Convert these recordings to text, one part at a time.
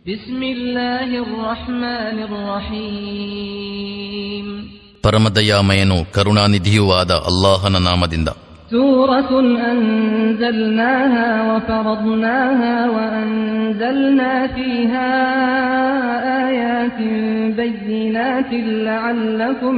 بسم الله الرحمن الرحيم ಪರಮದಯಾಮಯನು ಕರುಣಾನಿಧಿಯೂ ಆದ ಅಲ್ಲಾಹನ ನಾಮದಿಂದ سورة أنزلناها وفرضناها وأنزلنا فيها آيات بينات لعلكم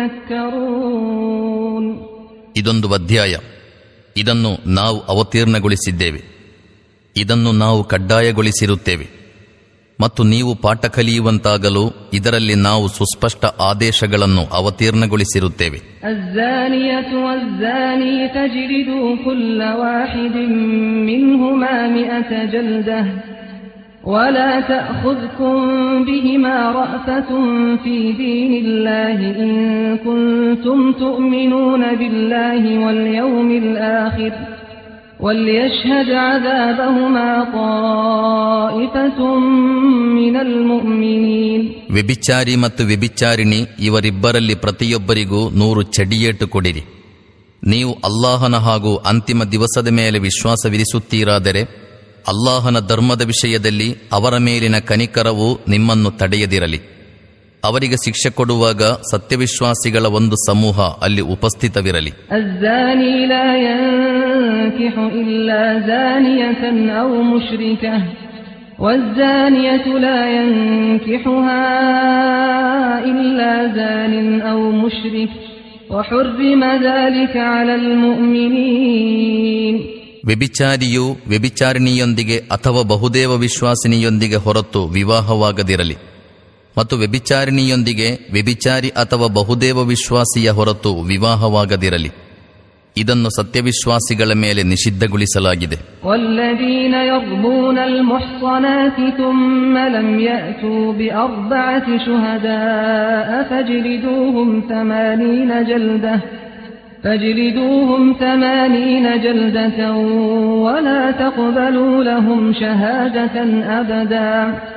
تذكرون ಇದೊಂದು ಅಧ್ಯಾಯ ಇದನ್ನು ನಾವು ಅವತೀರ್ಣಗೊಳಿಸಿದ್ದೇವೆ ಇದನ್ನು ನಾವು ಕಡ್ಡಾಯಗೊಳಿಸಿರುತ್ತೇವೆ ಮತ್ತು ನೀವು ಪಾಠ ಕಲಿಯುವಂತಾಗಲು ಇದರಲ್ಲಿ ನಾವು ಸುಸ್ಪಷ್ಟ ಆದೇಶಗಳನ್ನು ಅವತೀರ್ಣಗೊಳಿಸಿರುತ್ತೇವೆ الزانية والزاني فاجلدوا كل واحد منهما مئة جلدة ولا تأخذكم بهما رأفة في دين الله إن كنتم تؤمنون بالله واليوم الآخر وليشهد عذابهما طائفة من المؤمنين ವ್ಯಭಿಚಾರಿ ಮತ್ತು ವ್ಯಭಿಚಾರಿಣಿ ಇವರಿಬ್ಬರಲ್ಲಿ ಪ್ರತಿಯೊಬ್ಬರಿಗೂ ನೂರು ಚಡಿಯೇಟು ಕೊಡಿರಿ ನೀವು ಅಲ್ಲಾಹನ ಹಾಗೂ ಅಂತಿಮ ದಿವಸದ ಮೇಲೆ ವಿಶ್ವಾಸವಿರಿಸುತ್ತೀರಾದರೆ ಅಲ್ಲಾಹನ ಧರ್ಮದ ವಿಷಯದಲ್ಲಿ ಅವರ ಮೇಲಿನ ಕನಿಕರವು ನಿಮ್ಮನ್ನು ತಡೆಯದಿರಲಿ ಅವರಿಗೆ ಶಿಕ್ಷೆ ಕೊಡುವಾಗ ಸತ್ಯವಿಶ್ವಾಸಿಗಳ ಒಂದು ಸಮೂಹ ಅಲ್ಲಿ ಉಪಸ್ಥಿತವಿರಲಿ الزاني لا ينكح إلا زانية أو مشركة والزانية لا ينكحها إلا زان أو مشرك وحرم ذلك على المؤمنين ವ್ಯಭಿಚಾರಿಯು ವ್ಯಭಿಚಾರಿಣಿಯೊಂದಿಗೆ ಅಥವಾ ಬಹುದೇವ ವಿಶ್ವಾಸಿನಿಯೊಂದಿಗೆ ಹೊರತು ವಿವಾಹವಾಗದಿರಲಿ ಮತ್ತು ವ್ಯಭಿಚಾರಿಣಿಯೊಂದಿಗೆ ವ್ಯಭಿಚಾರಿ ಅಥವಾ ಬಹುದೇವ ವಿಶ್ವಾಸಿಯ ಹೊರತು ವಿವಾಹವಾಗದಿರಲಿ ಇದನ್ನು ಸತ್ಯವಿಶ್ವಾಸಿಗಳ ಮೇಲೆ ನಿಷಿದ್ಧಗೊಳಿಸಲಾಗಿದೆ والذين يرمون المحصنات ثم لم يأتوا بأربعة شهداء فاجلدوهم ثمانين جلدة فاجلدوهم ثمانين جلدة ولا تقبلوا لهم شهادة أبدا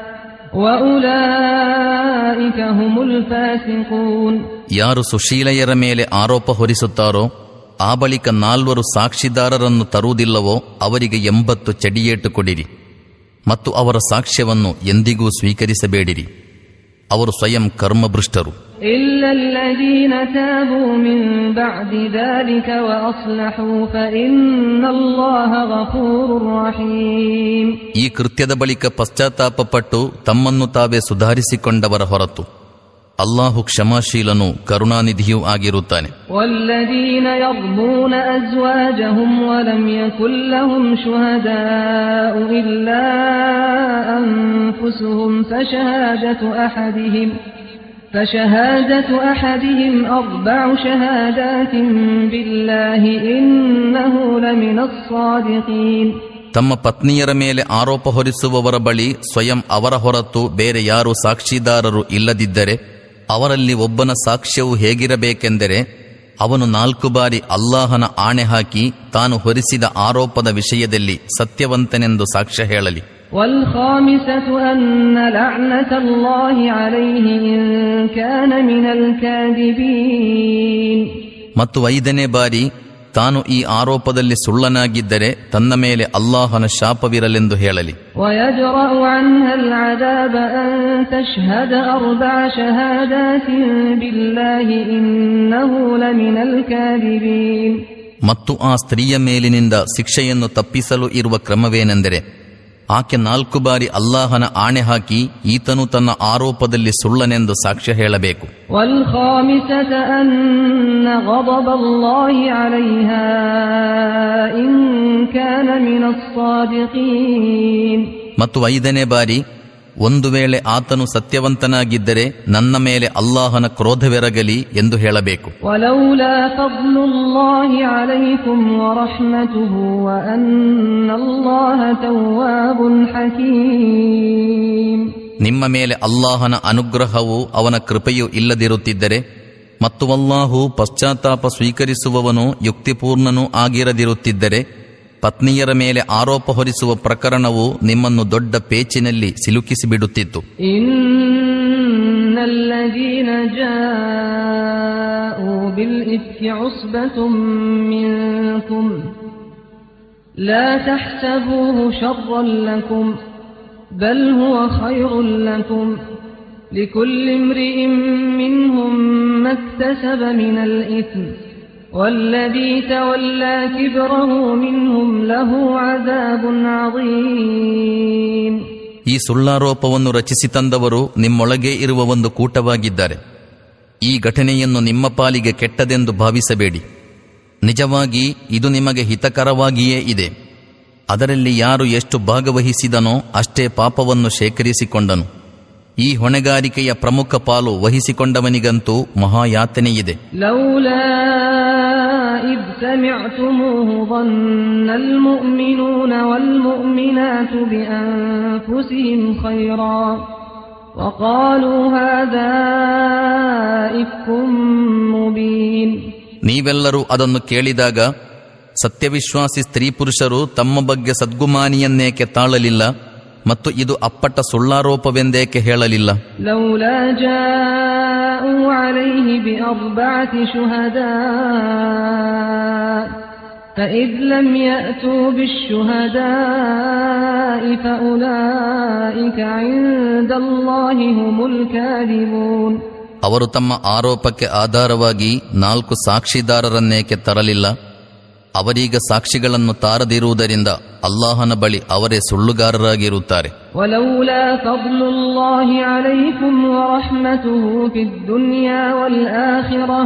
وأولئك هم الفاسقون ಯಾರು ಸುಶೀಲೆಯರ ಮೇಲೆ ಆರೋಪ ಹೊರಿಸುತ್ತಾರೋ ಆ ಬಳಿಕ ನಾಲ್ವರು ಸಾಕ್ಷಿದಾರರನ್ನು ತರುವುದಿಲ್ಲವೋ ಅವರಿಗೆ ಎಂಬತ್ತು ಚಡಿಯೇಟು ಕೊಡಿರಿ ಮತ್ತು ಅವರ ಸಾಕ್ಷ್ಯವನ್ನು ಎಂದಿಗೂ ಸ್ವೀಕರಿಸಬೇಡಿರಿ ಅವರು ಸ್ವಯಂ ಕರ್ಮಭೃಷ್ಟರು إلا الذين تابوا من بعد ذلك وأصلحوا فإن الله غفور رحيم ಈ ಕೃತ್ಯದ ಬಳಿಕ ಪಶ್ಚಾತ್ತಾಪಪಟ್ಟು ತಮ್ಮನ್ನು ತಾವೇ ಸುಧಾರಿಸಿಕೊಂಡವರ ಹೊರತು ಅಲ್ಲಾಹು ಕ್ಷಮಾಶೀಲನು ಕರುಣಾನಿಧಿಯೂ ಆಗಿರುತ್ತಾನೆ والذين يرمون أزواجهم ولم يكن لهم شهداء إلا أنفسهم فشهادة أحدهم فشهادة أحدهم أربع شهادات بالله إنه لمن الصادقين ತಮ್ಮ ಪತ್ನಿಯರ ಮೇಲೆ ಆರೋಪ ಹೊರಿಸುವವರ ಬಳಿ ಸ್ವಯಂ ಅವರ ಹೊರತು ಬೇರೆ ಯಾರು ಸಾಕ್ಷಿದಾರರು ಇಲ್ಲದಿದ್ದರೆ ಅವರಲ್ಲಿ ಒಬ್ಬನ ಸಾಕ್ಷ್ಯವು ಹೇಗಿರಬೇಕೆಂದರೆ ಅವನು ನಾಲ್ಕು ಬಾರಿ ಅಲ್ಲಾಹನ ಆಣೆ ಹಾಕಿ ತಾನು ಹೊರಿಸಿದ ಆರೋಪದ ವಿಷಯದಲ್ಲಿ ಸತ್ಯವಂತನೆಂದು ಸಾಕ್ಷ್ಯ ಹೇಳಲಿ والخامسة أن لعنة الله عليه إن كان من الكاذبين ಮತ್ತು ಐದನೇ ಬಾರಿ ತಾನು ಈ ಆರೋಪದಲ್ಲಿ ಸುಳ್ಳನಾಗಿದ್ದರೆ ತನ್ನ ಮೇಲೆ ಅಲ್ಲಾಹನ ಶಾಪವಿರಲೆಂದು ಹೇಳಲಿ ويجرأ عنها العذاب أن تشهد أربع شهادات بالله إنه لمن الكاذبين ಮತ್ತು ಆ ಸ್ತ್ರೀಯ ಮೇಲಿನಿಂದ ಶಿಕ್ಷೆಯನ್ನು ತಪ್ಪಿಸಲು ಇರುವ ಕ್ರಮವೇನೆಂದರೆ ಆಕೆ ನಾಲ್ಕು ಬಾರಿ ಅಲ್ಲಾಹನ ಆಣೆ ಹಾಕಿ ಈತನು ತನ್ನ ಆರೋಪದಲ್ಲಿ ಸುಳ್ಳನೆಂದು ಸಾಕ್ಷ್ಯ ಹೇಳಬೇಕು والخامسة أن غضب الله عليها إن كان من الصادقين ಮತ್ತು ಐದನೇ ಬಾರಿ ಒಂದು ವೇಳೆ ಆತನು ಸತ್ಯವಂತನಾಗಿದ್ದರೆ ನನ್ನ ಮೇಲೆ ಅಲ್ಲಾಹನ ಕ್ರೋಧವೆರಗಲಿ ಎಂದು ಹೇಳಬೇಕು ولولا فضل الله عليكم ورحمته وأن الله تواب حكيم ನಿಮ್ಮ ಮೇಲೆ ಅಲ್ಲಾಹನ ಅನುಗ್ರಹವು ಅವನ ಕೃಪೆಯು ಇಲ್ಲದಿರುತ್ತಿದ್ದರೆ ಮತ್ತು ಅಲ್ಲಾಹು ಪಶ್ಚಾತ್ತಾಪ ಸ್ವೀಕರಿಸುವವನು ಯುಕ್ತಿಪೂರ್ಣನೂ ಆಗಿರದಿರುತ್ತಿದ್ದರೆ ಪತ್ನಿಯರ ಮೇಲೆ ಆರೋಪ ಹೊರಿಸುವ ಪ್ರಕರಣವು ನಿಮ್ಮನ್ನು ದೊಡ್ಡ ಪೇಚಿನಲ್ಲಿ ಸಿಲುಕಿಸಿಬಿಡುತ್ತಿತ್ತು إن الذين جاءوا بالإفك عصبة منكم لا تحسبوه شرا لكم بل هو خير لكم لكل امرئ منهم ما اكتسب من الإثم والذي تولى كبره منهم له عذاب عظيم ಈ ಸುಳ್ಳಾರೋಪವನ್ನು ರಚಿಸಿ ತಂದವರು ನಿಮ್ಮೊಳಗೆ ಇರುವ ಒಂದು ಕೂಟವಾಗಿದ್ದಾರೆ ಈ ಘಟನೆಯನ್ನು ನಿಮ್ಮ ಪಾಲಿಗೆ ಕೆಟ್ಟದೆಂದು ಭಾವಿಸಬೇಡಿ ನಿಜವಾಗಿ ಇದು ನಿಮಗೆ ಹಿತಕರವಾಗಿಯೇ ಇದೆ ಅದರಲ್ಲಿ ಯಾರು ಎಷ್ಟು ಭಾಗವಹಿಸಿದನೋ ಅಷ್ಟೇ ಪಾಪವನ್ನು ಶೇಖರಿಸಿಕೊಂಡನು ಈ ಹೊಣೆಗಾರಿಕೆಯ ಪ್ರಮುಖ ಪಾಲು ವಹಿಸಿಕೊಂಡವನಿಗಂತೂ ಮಹಾಯಾತನೆಯಿದೆ لولا إذ سمعتموه ظن المؤمنون والمؤمنات بأنفسهم خيرا وقالوا هذا إفك مبين ನೀವೆಲ್ಲರೂ ಅದನ್ನು ಕೇಳಿದಾಗ ಸತ್ಯವಿಶ್ವಾಸಿ ಸ್ತ್ರೀ ಪುರುಷರು ತಮ್ಮ ಬಗ್ಗೆ ಸದ್ಗುಮಾನಿಯನ್ನೇಕೆ ತಾಳಲಿಲ್ಲ ಮತ್ತು ಇದು ಅಪ್ಪಟ ಸುಳ್ಳಾರೋಪವೆಂದೇಕೆ ಹೇಳಲಿಲ್ಲ لولا جاءوا عليه بأربعة شهداء فإذ لم يأتوا بالشهداء فأولئك عند الله هم الكاذبون ಅವರು ತಮ್ಮ ಆರೋಪಕ್ಕೆ ಆಧಾರವಾಗಿ ನಾಲ್ಕು ಸಾಕ್ಷಿದಾರರನ್ನೇಕೆ ತರಲಿಲ್ಲ ಅವರೀಗ ಸಾಕ್ಷಿಗಳನ್ನು ತಾರದಿರುವುದರಿಂದ ಅಲ್ಲಾಹನ ಬಳಿ ಅವರೇ ಸುಳ್ಳುಗಾರರಾಗಿರುತ್ತಾರೆ ولولا فضل الله عليكم ورحمته في الدنيا والآخرة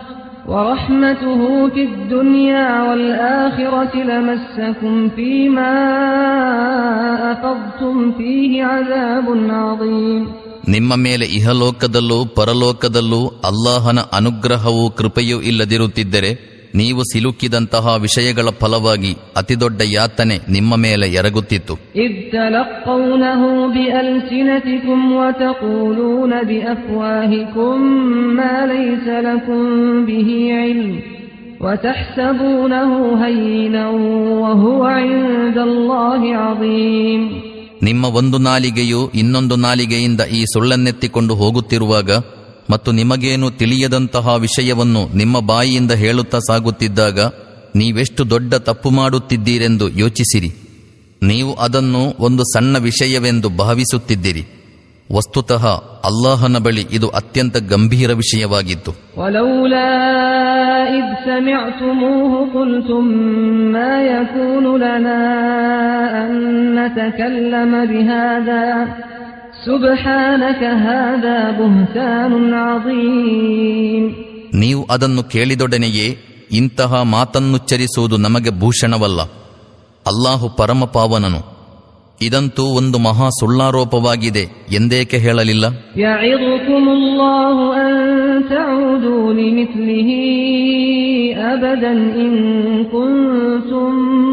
ورحمته في الدنيا والآخرة لمسكم فيما أفضتم فيه عذاب عظيم ನಿಮ್ಮ ಮೇಲೆ ಇಹಲೋಕದಲ್ಲೂ ಪರಲೋಕದಲ್ಲೂ ಅಲ್ಲಾಹನ ಅನುಗ್ರಹವೂ ಕೃಪೆಯೂ ಇಲ್ಲದಿರುತ್ತಿದ್ದರೆ ನೀವು ಸಿಲುಕಿದಂತಹ ವಿಷಯಗಳ ಫಲವಾಗಿ ಅತಿದೊಡ್ಡ ಯಾತನೆ ನಿಮ್ಮ ಮೇಲೆ ಎರಗುತ್ತಿತ್ತು إذ تلقونه بألسنتكم وتقولون بأفواهكم ما ليس لكم به علم وتحسبونه هينا وهو عند الله عظيم ನಿಮ್ಮ ಒಂದು ನಾಲಿಗೆಯು ಇನ್ನೊಂದು ನಾಲಿಗೆಯಿಂದ ಈ ಸುಳ್ಳನ್ನೆತ್ತಿಕೊಂಡು ಹೋಗುತ್ತಿರುವಾಗ ಮತ್ತು ನಿಮಗೇನು ತಿಳಿಯದಂತಹ ವಿಷಯವನ್ನು ನಿಮ್ಮ ಬಾಯಿಯಿಂದ ಹೇಳುತ್ತಾ ಸಾಗುತ್ತಿದ್ದಾಗ ನೀವೆಷ್ಟು ದೊಡ್ಡ ತಪ್ಪು ಮಾಡುತ್ತಿದ್ದೀರೆಂದು ಯೋಚಿಸಿರಿ ನೀವು ಅದನ್ನು ಒಂದು ಸಣ್ಣ ವಿಷಯವೆಂದು ಭಾವಿಸುತ್ತಿದ್ದಿರಿ ವಸ್ತುತಃ ಅಲ್ಲಾಹನ ಬಳಿ ಇದು ಅತ್ಯಂತ ಗಂಭೀರ ವಿಷಯವಾಗಿತ್ತು ولولا إذ سمعتموه قلتم ما يكون لنا أن نتكلم بهذا سبحانك هذا بهتان عظيم ನೀವು ಅದನ್ನು ಕೇಳಿದೊಡನೆಯೇ ಇಂತಹ ಮಾತನ್ನುಚ್ಚರಿಸುವುದು ನಮಗೆ ಭೂಷಣವಲ್ಲ ಅಲ್ಲಾಹು ಪರಮಪಾವನನು ಇದಂತೂ ಒಂದು ಮಹಾ ಸುಳ್ಳಾರೋಪವಾಗಿದೆ ಎಂದೇಕೆ ಹೇಳಲಿಲ್ಲ يعظكم الله أن تعودوا لمثله أبدا إن كنتم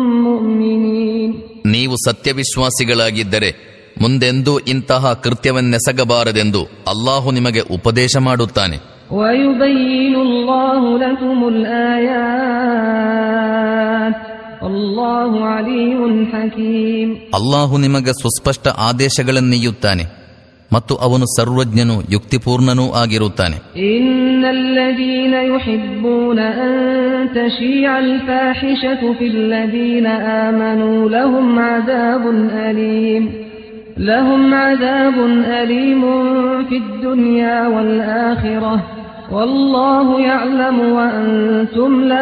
مؤمنين ನೀವು ಸತ್ಯವಿಶ್ವಾಸಿಗಳಾಗಿದ್ದರೆ ಮುಂದೆಂದೂ ಇಂತಹ ಕೃತ್ಯವನ್ನೆಸಗಬಾರದೆಂದು ಅಲ್ಲಾಹು ನಿಮಗೆ ಉಪದೇಶ ಮಾಡುತ್ತಾನೆ ويبين الله لكم الآيات والله عليم حكيم ಅಲ್ಲಾಹು ನಿಮಗೆ ಸುಸ್ಪಷ್ಟ ಆದೇಶಗಳನ್ನೀಯುತ್ತಾನೆ ಮತ್ತು ಅವನು ಸರ್ವಜ್ಞನೂ ಯುಕ್ತಿಪೂರ್ಣನೂ ಆಗಿರುತ್ತಾನೆ إن الذين يحبون أن تشيع الفاحشة في الذين آمنوا لهم عذاب أليم لهم عذاب أليم في الدنيا والآخرة والله يعلم وأنتم لا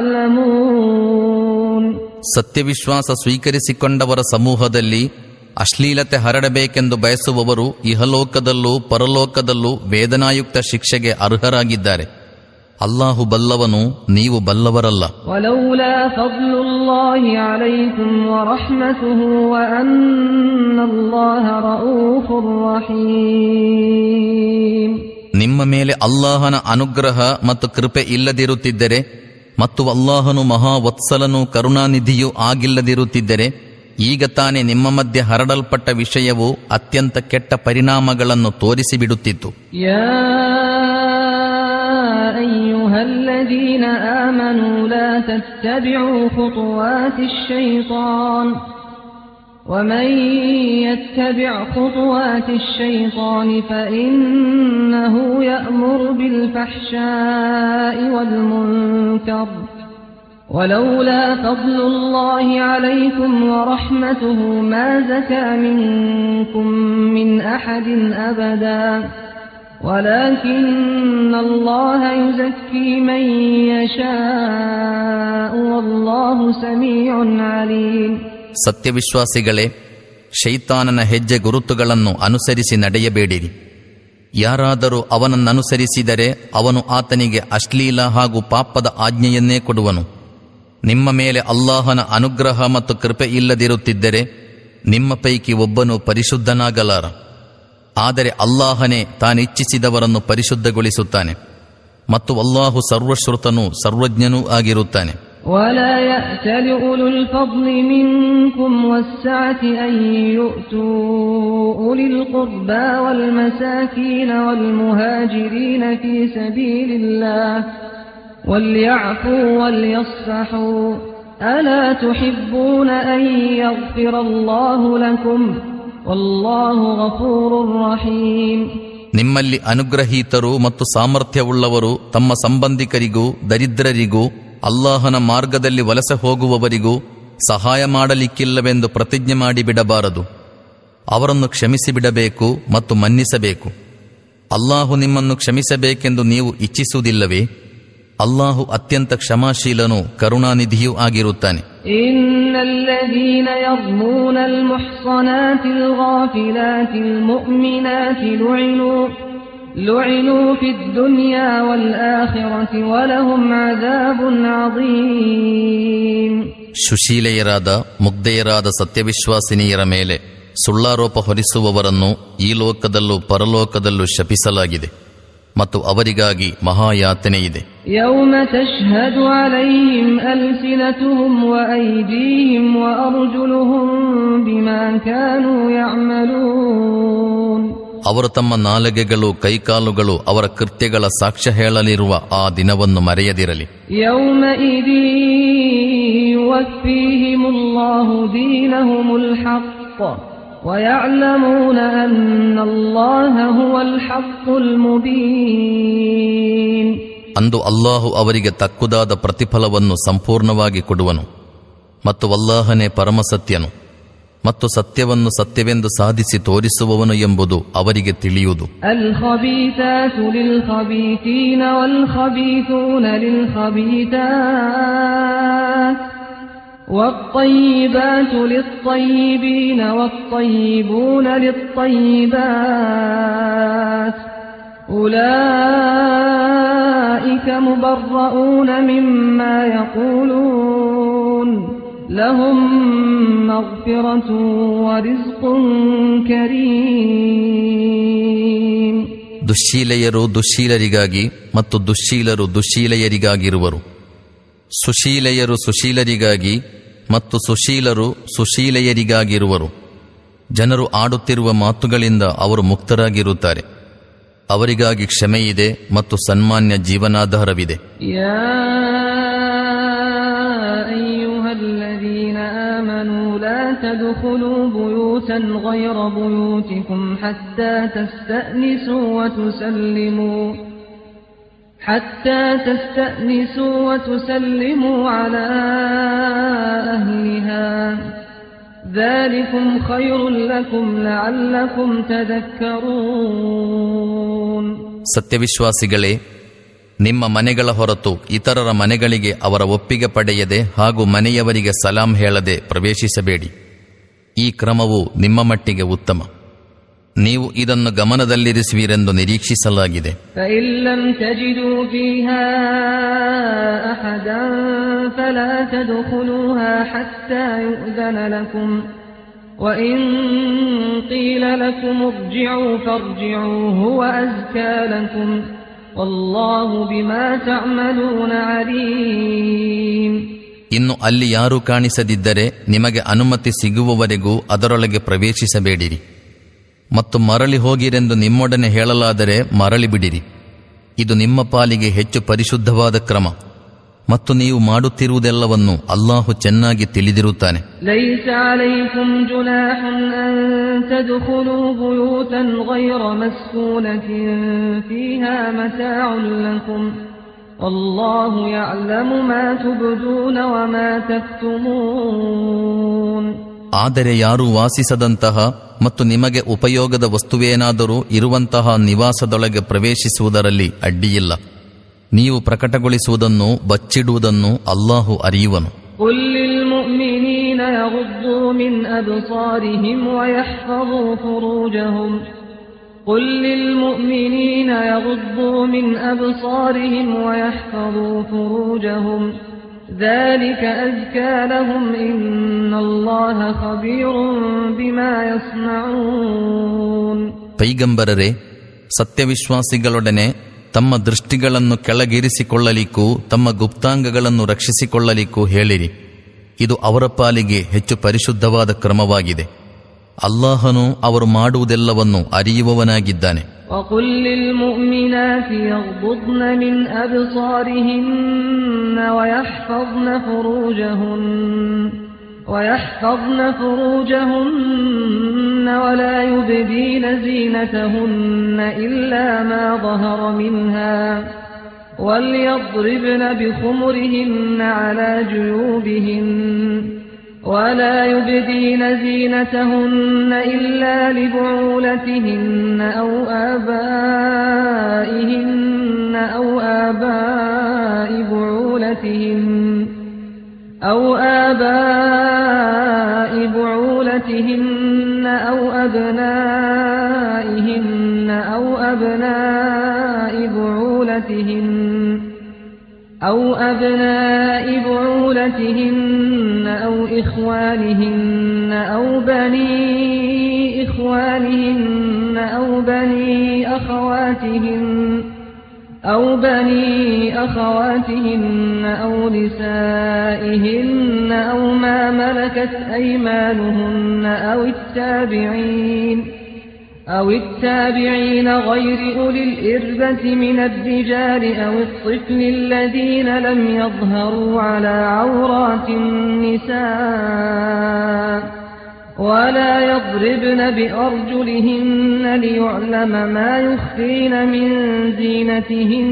تعلمون ಸತ್ಯವಿಶ್ವಾಸ ಸ್ವೀಕರಿಸಿಕೊಂಡವರ ಸಮೂಹದಲ್ಲಿ ಅಶ್ಲೀಲತೆ ಹರಡಬೇಕೆಂದು ಬಯಸುವವರು ಇಹಲೋಕದಲ್ಲೂ ಪರಲೋಕದಲ್ಲೂ ವೇದನಾಯುಕ್ತ ಶಿಕ್ಷೆಗೆ ಅರ್ಹರಾಗಿದ್ದಾರೆ ಅಲ್ಲಾಹು ಬಲ್ಲವನು ನೀವು ಬಲ್ಲವರಲ್ಲ ولولا فضل الله عليكم ورحمته وأن الله رؤوف رحيم ನಿಮ್ಮ ಮೇಲೆ ಅಲ್ಲಾಹನ ಅನುಗ್ರಹ ಮತ್ತು ಕೃಪೆ ಇಲ್ಲದಿರುತ್ತಿದ್ದರೆ ಮತ್ತು ಅಲ್ಲಾಹನು ಮಹಾವತ್ಸಲನೂ ಕರುಣಾನಿಧಿಯೂ ಆಗಿಲ್ಲದಿರುತ್ತಿದ್ದರೆ ಈಗ ತಾನೇ ನಿಮ್ಮ ಮಧ್ಯೆ ಹರಡಲ್ಪಟ್ಟ ವಿಷಯವು ಅತ್ಯಂತ ಕೆಟ್ಟ ಪರಿಣಾಮಗಳನ್ನು ತೋರಿಸಿಬಿಡುತ್ತಿತ್ತು يا أيها الذين آمنوا لا تتبعوا خطوات الشيطان ومن يتبع خطوات الشيطان فإنه يأمر بالفحشاء والمنكر ولولا فضل الله عليكم ورحمته ما زكى منكم من أحد أبدا ولكن الله يزكي من يشاء والله سميع عليم ಸತ್ಯವಿಶ್ವಾಸಿಗಳೇ ಶೈತಾನನ ಹೆಜ್ಜೆ ಗುರುತುಗಳನ್ನು ಅನುಸರಿಸಿ ನಡೆಯಬೇಡಿರಿ ಯಾರಾದರೂ ಅವನನ್ನನುಸರಿಸಿದರೆ ಅವನು ಆತನಿಗೆ ಅಶ್ಲೀಲ ಹಾಗೂ ಪಾಪದ ಆಜ್ಞೆಯನ್ನೇ ಕೊಡುವನು ನಿಮ್ಮ ಮೇಲೆ ಅಲ್ಲಾಹನ ಅನುಗ್ರಹ ಮತ್ತು ಕೃಪೆ ಇಲ್ಲದಿರುತ್ತಿದ್ದರೆ ನಿಮ್ಮ ಪೈಕಿ ಒಬ್ಬನು ಪರಿಶುದ್ಧನಾಗಲಾರ ಆದರೆ ಅಲ್ಲಾಹನೇ ತಾನಿಚ್ಛಿಸಿದವರನ್ನು ಪರಿಶುದ್ಧಗೊಳಿಸುತ್ತಾನೆ ಮತ್ತು ಅಲ್ಲಾಹು ಸರ್ವಶ್ರುತನೂ ಸರ್ವಜ್ಞನೂ ಆಗಿರುತ್ತಾನೆ ولا يأتل أولو الفضل منكم والسعة أن يؤتوا أولي القربى والمساكين والمهاجرين في سبيل الله وليعفوا وليصفحوا ألا تحبون أن يغفر الله لكم والله غفور رحيم ನಿಮ್ಮಲ್ಲಿ ಅನುಗ್ರಹೀತರು ಮತ್ತು ಸಾಮರ್ಥ್ಯವುಳ್ಳವರು ತಮ್ಮ ಸಂಬಂಧಿಕರಿಗೂ ದರಿದ್ರರಿಗೂ ಅಲ್ಲಾಹನ ಮಾರ್ಗದಲ್ಲಿ ವಲಸೆ ಹೋಗುವವರಿಗೂ ಸಹಾಯ ಮಾಡಲಿಕ್ಕಿಲ್ಲವೆಂದು ಪ್ರತಿಜ್ಞೆ ಮಾಡಿ ಬಿಡಬಾರದು ಅವರನ್ನು ಕ್ಷಮಿಸಿ ಬಿಡಬೇಕು ಮತ್ತು ಮನ್ನಿಸಬೇಕು ಅಲ್ಲಾಹು ನಿಮ್ಮನ್ನು ಕ್ಷಮಿಸಬೇಕೆಂದು ನೀವು ಇಚ್ಛಿಸುವುದಿಲ್ಲವೇ ಅಲ್ಲಾಹು ಅತ್ಯಂತ ಕ್ಷಮಾಶೀಲನೂ ಕರುಣಾನಿಧಿಯೂ ಆಗಿರುತ್ತಾನೆ إن الذين يرمون المحصنات الغافلات المؤمنات لعنوا لعنوا في الدنيا والآخرة ولهم عذاب عظيم ಸುಶೀಲೆಯರಾದ ಮುಗ್ಧೆಯರಾದ ಸತ್ಯವಿಶ್ವಾಸಿನಿಯರ ಮೇಲೆ ಸುಳ್ಳಾರೋಪ ಹೊರಿಸುವವರನ್ನು ಈ ಲೋಕದಲ್ಲೂ ಪರಲೋಕದಲ್ಲೂ ಶಪಿಸಲಾಗಿದೆ ಮತ್ತು ಅವರಿಗಾಗಿ ಮಹಾಯಾತನೆ ಇದೆ يوم تشهد عليهم ألسنتهم وأيديهم وأرجلهم بما كانوا يعملون ಅವರು ತಮ್ಮ ನಾಲಗೆಗಳು ಕೈಕಾಲುಗಳು ಅವರ ಕೃತ್ಯಗಳ ಸಾಕ್ಷ್ಯ ಹೇಳಲಿರುವ ಆ ದಿನವನ್ನು ಮರೆಯದಿರಲಿ يومئذ يوفيهم الله دينهم الحق ويعلمون أن الله هو الحق المبين ಅಂದು ಅಲ್ಲಾಹು ಅವರಿಗೆ ತಕ್ಕುದಾದ ಪ್ರತಿಫಲವನ್ನು ಸಂಪೂರ್ಣವಾಗಿ ಕೊಡುವನು ಮತ್ತು ಅಲ್ಲಾಹನೇ ಪರಮಸತ್ಯನು ಮತ್ತು ಸತ್ಯವನ್ನು ಸತ್ಯವೆಂದು ಸಾಧಿಸಿ ತೋರಿಸುವವನು ಎಂಬುದು ಅವರಿಗೆ ತಿಳಿಯುವುದು الخبيثات للخبيثين والخبيثون للخبيثات والطيبات للطيبين والطيبون للطيبات أولئك مبرؤون مما يقولون لهم مغفرة ورزق كريم ದುಶ್ಶೀಲೆಯರು ದುಶ್ಶೀಲರಿಗಾಗಿ ಮತ್ತು ದುಶ್ಶೀಲರು ದುಶ್ಶೀಲೆಯರಿಗಾಗಿರುವರು ಸುಶೀಲೆಯರು ಸುಶೀಲರಿಗಾಗಿ ಮತ್ತು ಸುಶೀಲರು ಸುಶೀಲೆಯರಿಗಾಗಿರುವರು ಜನರು ಆಡುತ್ತಿರುವ ಮಾತುಗಳಿಂದ ಅವರು ಮುಕ್ತರಾಗಿರುತ್ತಾರೆ ಅವರಿಗಾಗಿ ಕ್ಷಮೆಯಿದೆ ಮತ್ತು ಸನ್ಮಾನ್ಯ ಜೀವನಾಧಾರವಿದೆ يا أيها الذين آمنوا لا تدخلوا بيوتا غير بيوتكم حتى تستأنسوا وتسلموا حتى تستأنسوا وتسلموا على أهلها ذلكم خير لكم لعلكم تذكرون ಸತ್ಯವಿಶ್ವಾಸಿಗಳೇ ನಿಮ್ಮ ಮನೆಗಳ ಹೊರತು ಇತರರ ಮನೆಗಳಿಗೆ ಅವರ ಒಪ್ಪಿಗೆ ಪಡೆಯದೆ ಹಾಗೂ ಮನೆಯವರಿಗೆ ಸಲಾಂ ಹೇಳದೆ ಪ್ರವೇಶಿಸಬೇಡಿ ಈ ಕ್ರಮವು ನಿಮ್ಮ ಮಟ್ಟಿಗೆ ಉತ್ತಮ ನೀವು ಇದನ್ನು ಗಮನದಲ್ಲಿರಿಸುವಿರೆಂದು ನಿರೀಕ್ಷಿಸಲಾಗಿದೆ فإن لم تجدوا فيها أحدا فلا تدخلوها حتى يؤذن لكم وإن قيل لكم ارجعوا فارجعوا هو أزكى لكم والله بما تعملون عليم ಇನ್ನು ಅಲ್ಲಿ ಯಾರೂ ಕಾಣಿಸದಿದ್ದರೆ ನಿಮಗೆ ಅನುಮತಿ ಸಿಗುವವರೆಗೂ ಅದರೊಳಗೆ ಪ್ರವೇಶಿಸಬೇಡಿರಿ ಮತ್ತು ಮರಳಿ ಹೋಗಿರೆಂದು ನಿಮ್ಮೊಡನೆ ಹೇಳಲಾದರೆ ಮರಳಿ ಬಿಡಿರಿ ಇದು ನಿಮ್ಮ ಪಾಲಿಗೆ ಹೆಚ್ಚು ಪರಿಶುದ್ಧವಾದ ಕ್ರಮ ಮತ್ತು ನೀವು ಮಾಡುತ್ತಿರುವುದೆಲ್ಲವನ್ನು ಅಲ್ಲಾಹು ಚೆನ್ನಾಗಿ ತಿಳಿದಿರುತ್ತಾನೆ ليس عليكم جناح أن تدخلوا بيوتا غير مسكونة فيها متاع لكم والله يعلم ما تبدون وما تكتمون ಆದರೆ ಯಾರು ವಾಸಿಸದಂತಹ ಮತ್ತು ನಿಮಗೆ ಉಪಯೋಗದ ವಸ್ತುವೇನಾದರೂ ಇರುವಂತಹ ನಿವಾಸದೊಳಗೆ ಪ್ರವೇಶಿಸುವುದರಲ್ಲಿ ಅಡ್ಡಿಯಿಲ್ಲ ನೀವು ಪ್ರಕಟಗೊಳಿಸುವುದನ್ನು ಬಚ್ಚಿಡುವುದನ್ನು ಅಲ್ಲಾಹು ಅರಿಯುವನು قل للمؤمنين يغضوا من أبصارهم ويحفظوا فروجهم قل للمؤمنين يغضوا من أبصارهم ويحفظوا فروجهم ذلك أزكى لهم إن الله خبير بما يصنعون ಪೈಗಂಬರರೆ ಸತ್ಯವಿಶ್ವಾಸಿಗಳೊಡನೆ ತಮ್ಮ ದೃಷ್ಟಿಗಳನ್ನು ಕೆಳಗಿರಿಸಿಕೊಳ್ಳಲಿಕ್ಕೂ ತಮ್ಮ ಗುಪ್ತಾಂಗಗಳನ್ನು ರಕ್ಷಿಸಿಕೊಳ್ಳಲಿಕ್ಕೂ ಹೇಳಿರಿ ಇದು ಅವರ ಪಾಲಿಗೆ ಹೆಚ್ಚು ಪರಿಶುದ್ಧವಾದ ಕ್ರಮವಾಗಿದೆ ಅಲ್ಲಾಹನು ಅವರು ಮಾಡುವುದೆಲ್ಲವನ್ನು ಅರಿಯುವವನಾಗಿದ್ದಾನೆ وقل للمؤمنات يغضضن من أبصارهن ويحفظن فروجهن ويحفظن فروجهن ولا يبدين زينتهن إلا ما ظهر منها وليضربن بخمرهن على جيوبهن ولا يبدين زينتهن إلا لبعولتهن أو آبائهن أو آباء بعولتهن أو آباء بعولتهن أو أبنائهن أو أبناء بعولتهن أو أبناء بعولتهن أو إخوانهن أو بني إخوانهن أو بني أخواتهن أو بني أخواتهن أو نسائهن أو ما ملكت أيمانهن أو التابعين أو التابعين غير أولي الإربة من الرجال أو الطفل الذين لم يظهروا على عورات النساء ولا يضربن بأرجلهن ليعلم ما يخفين من زينتهن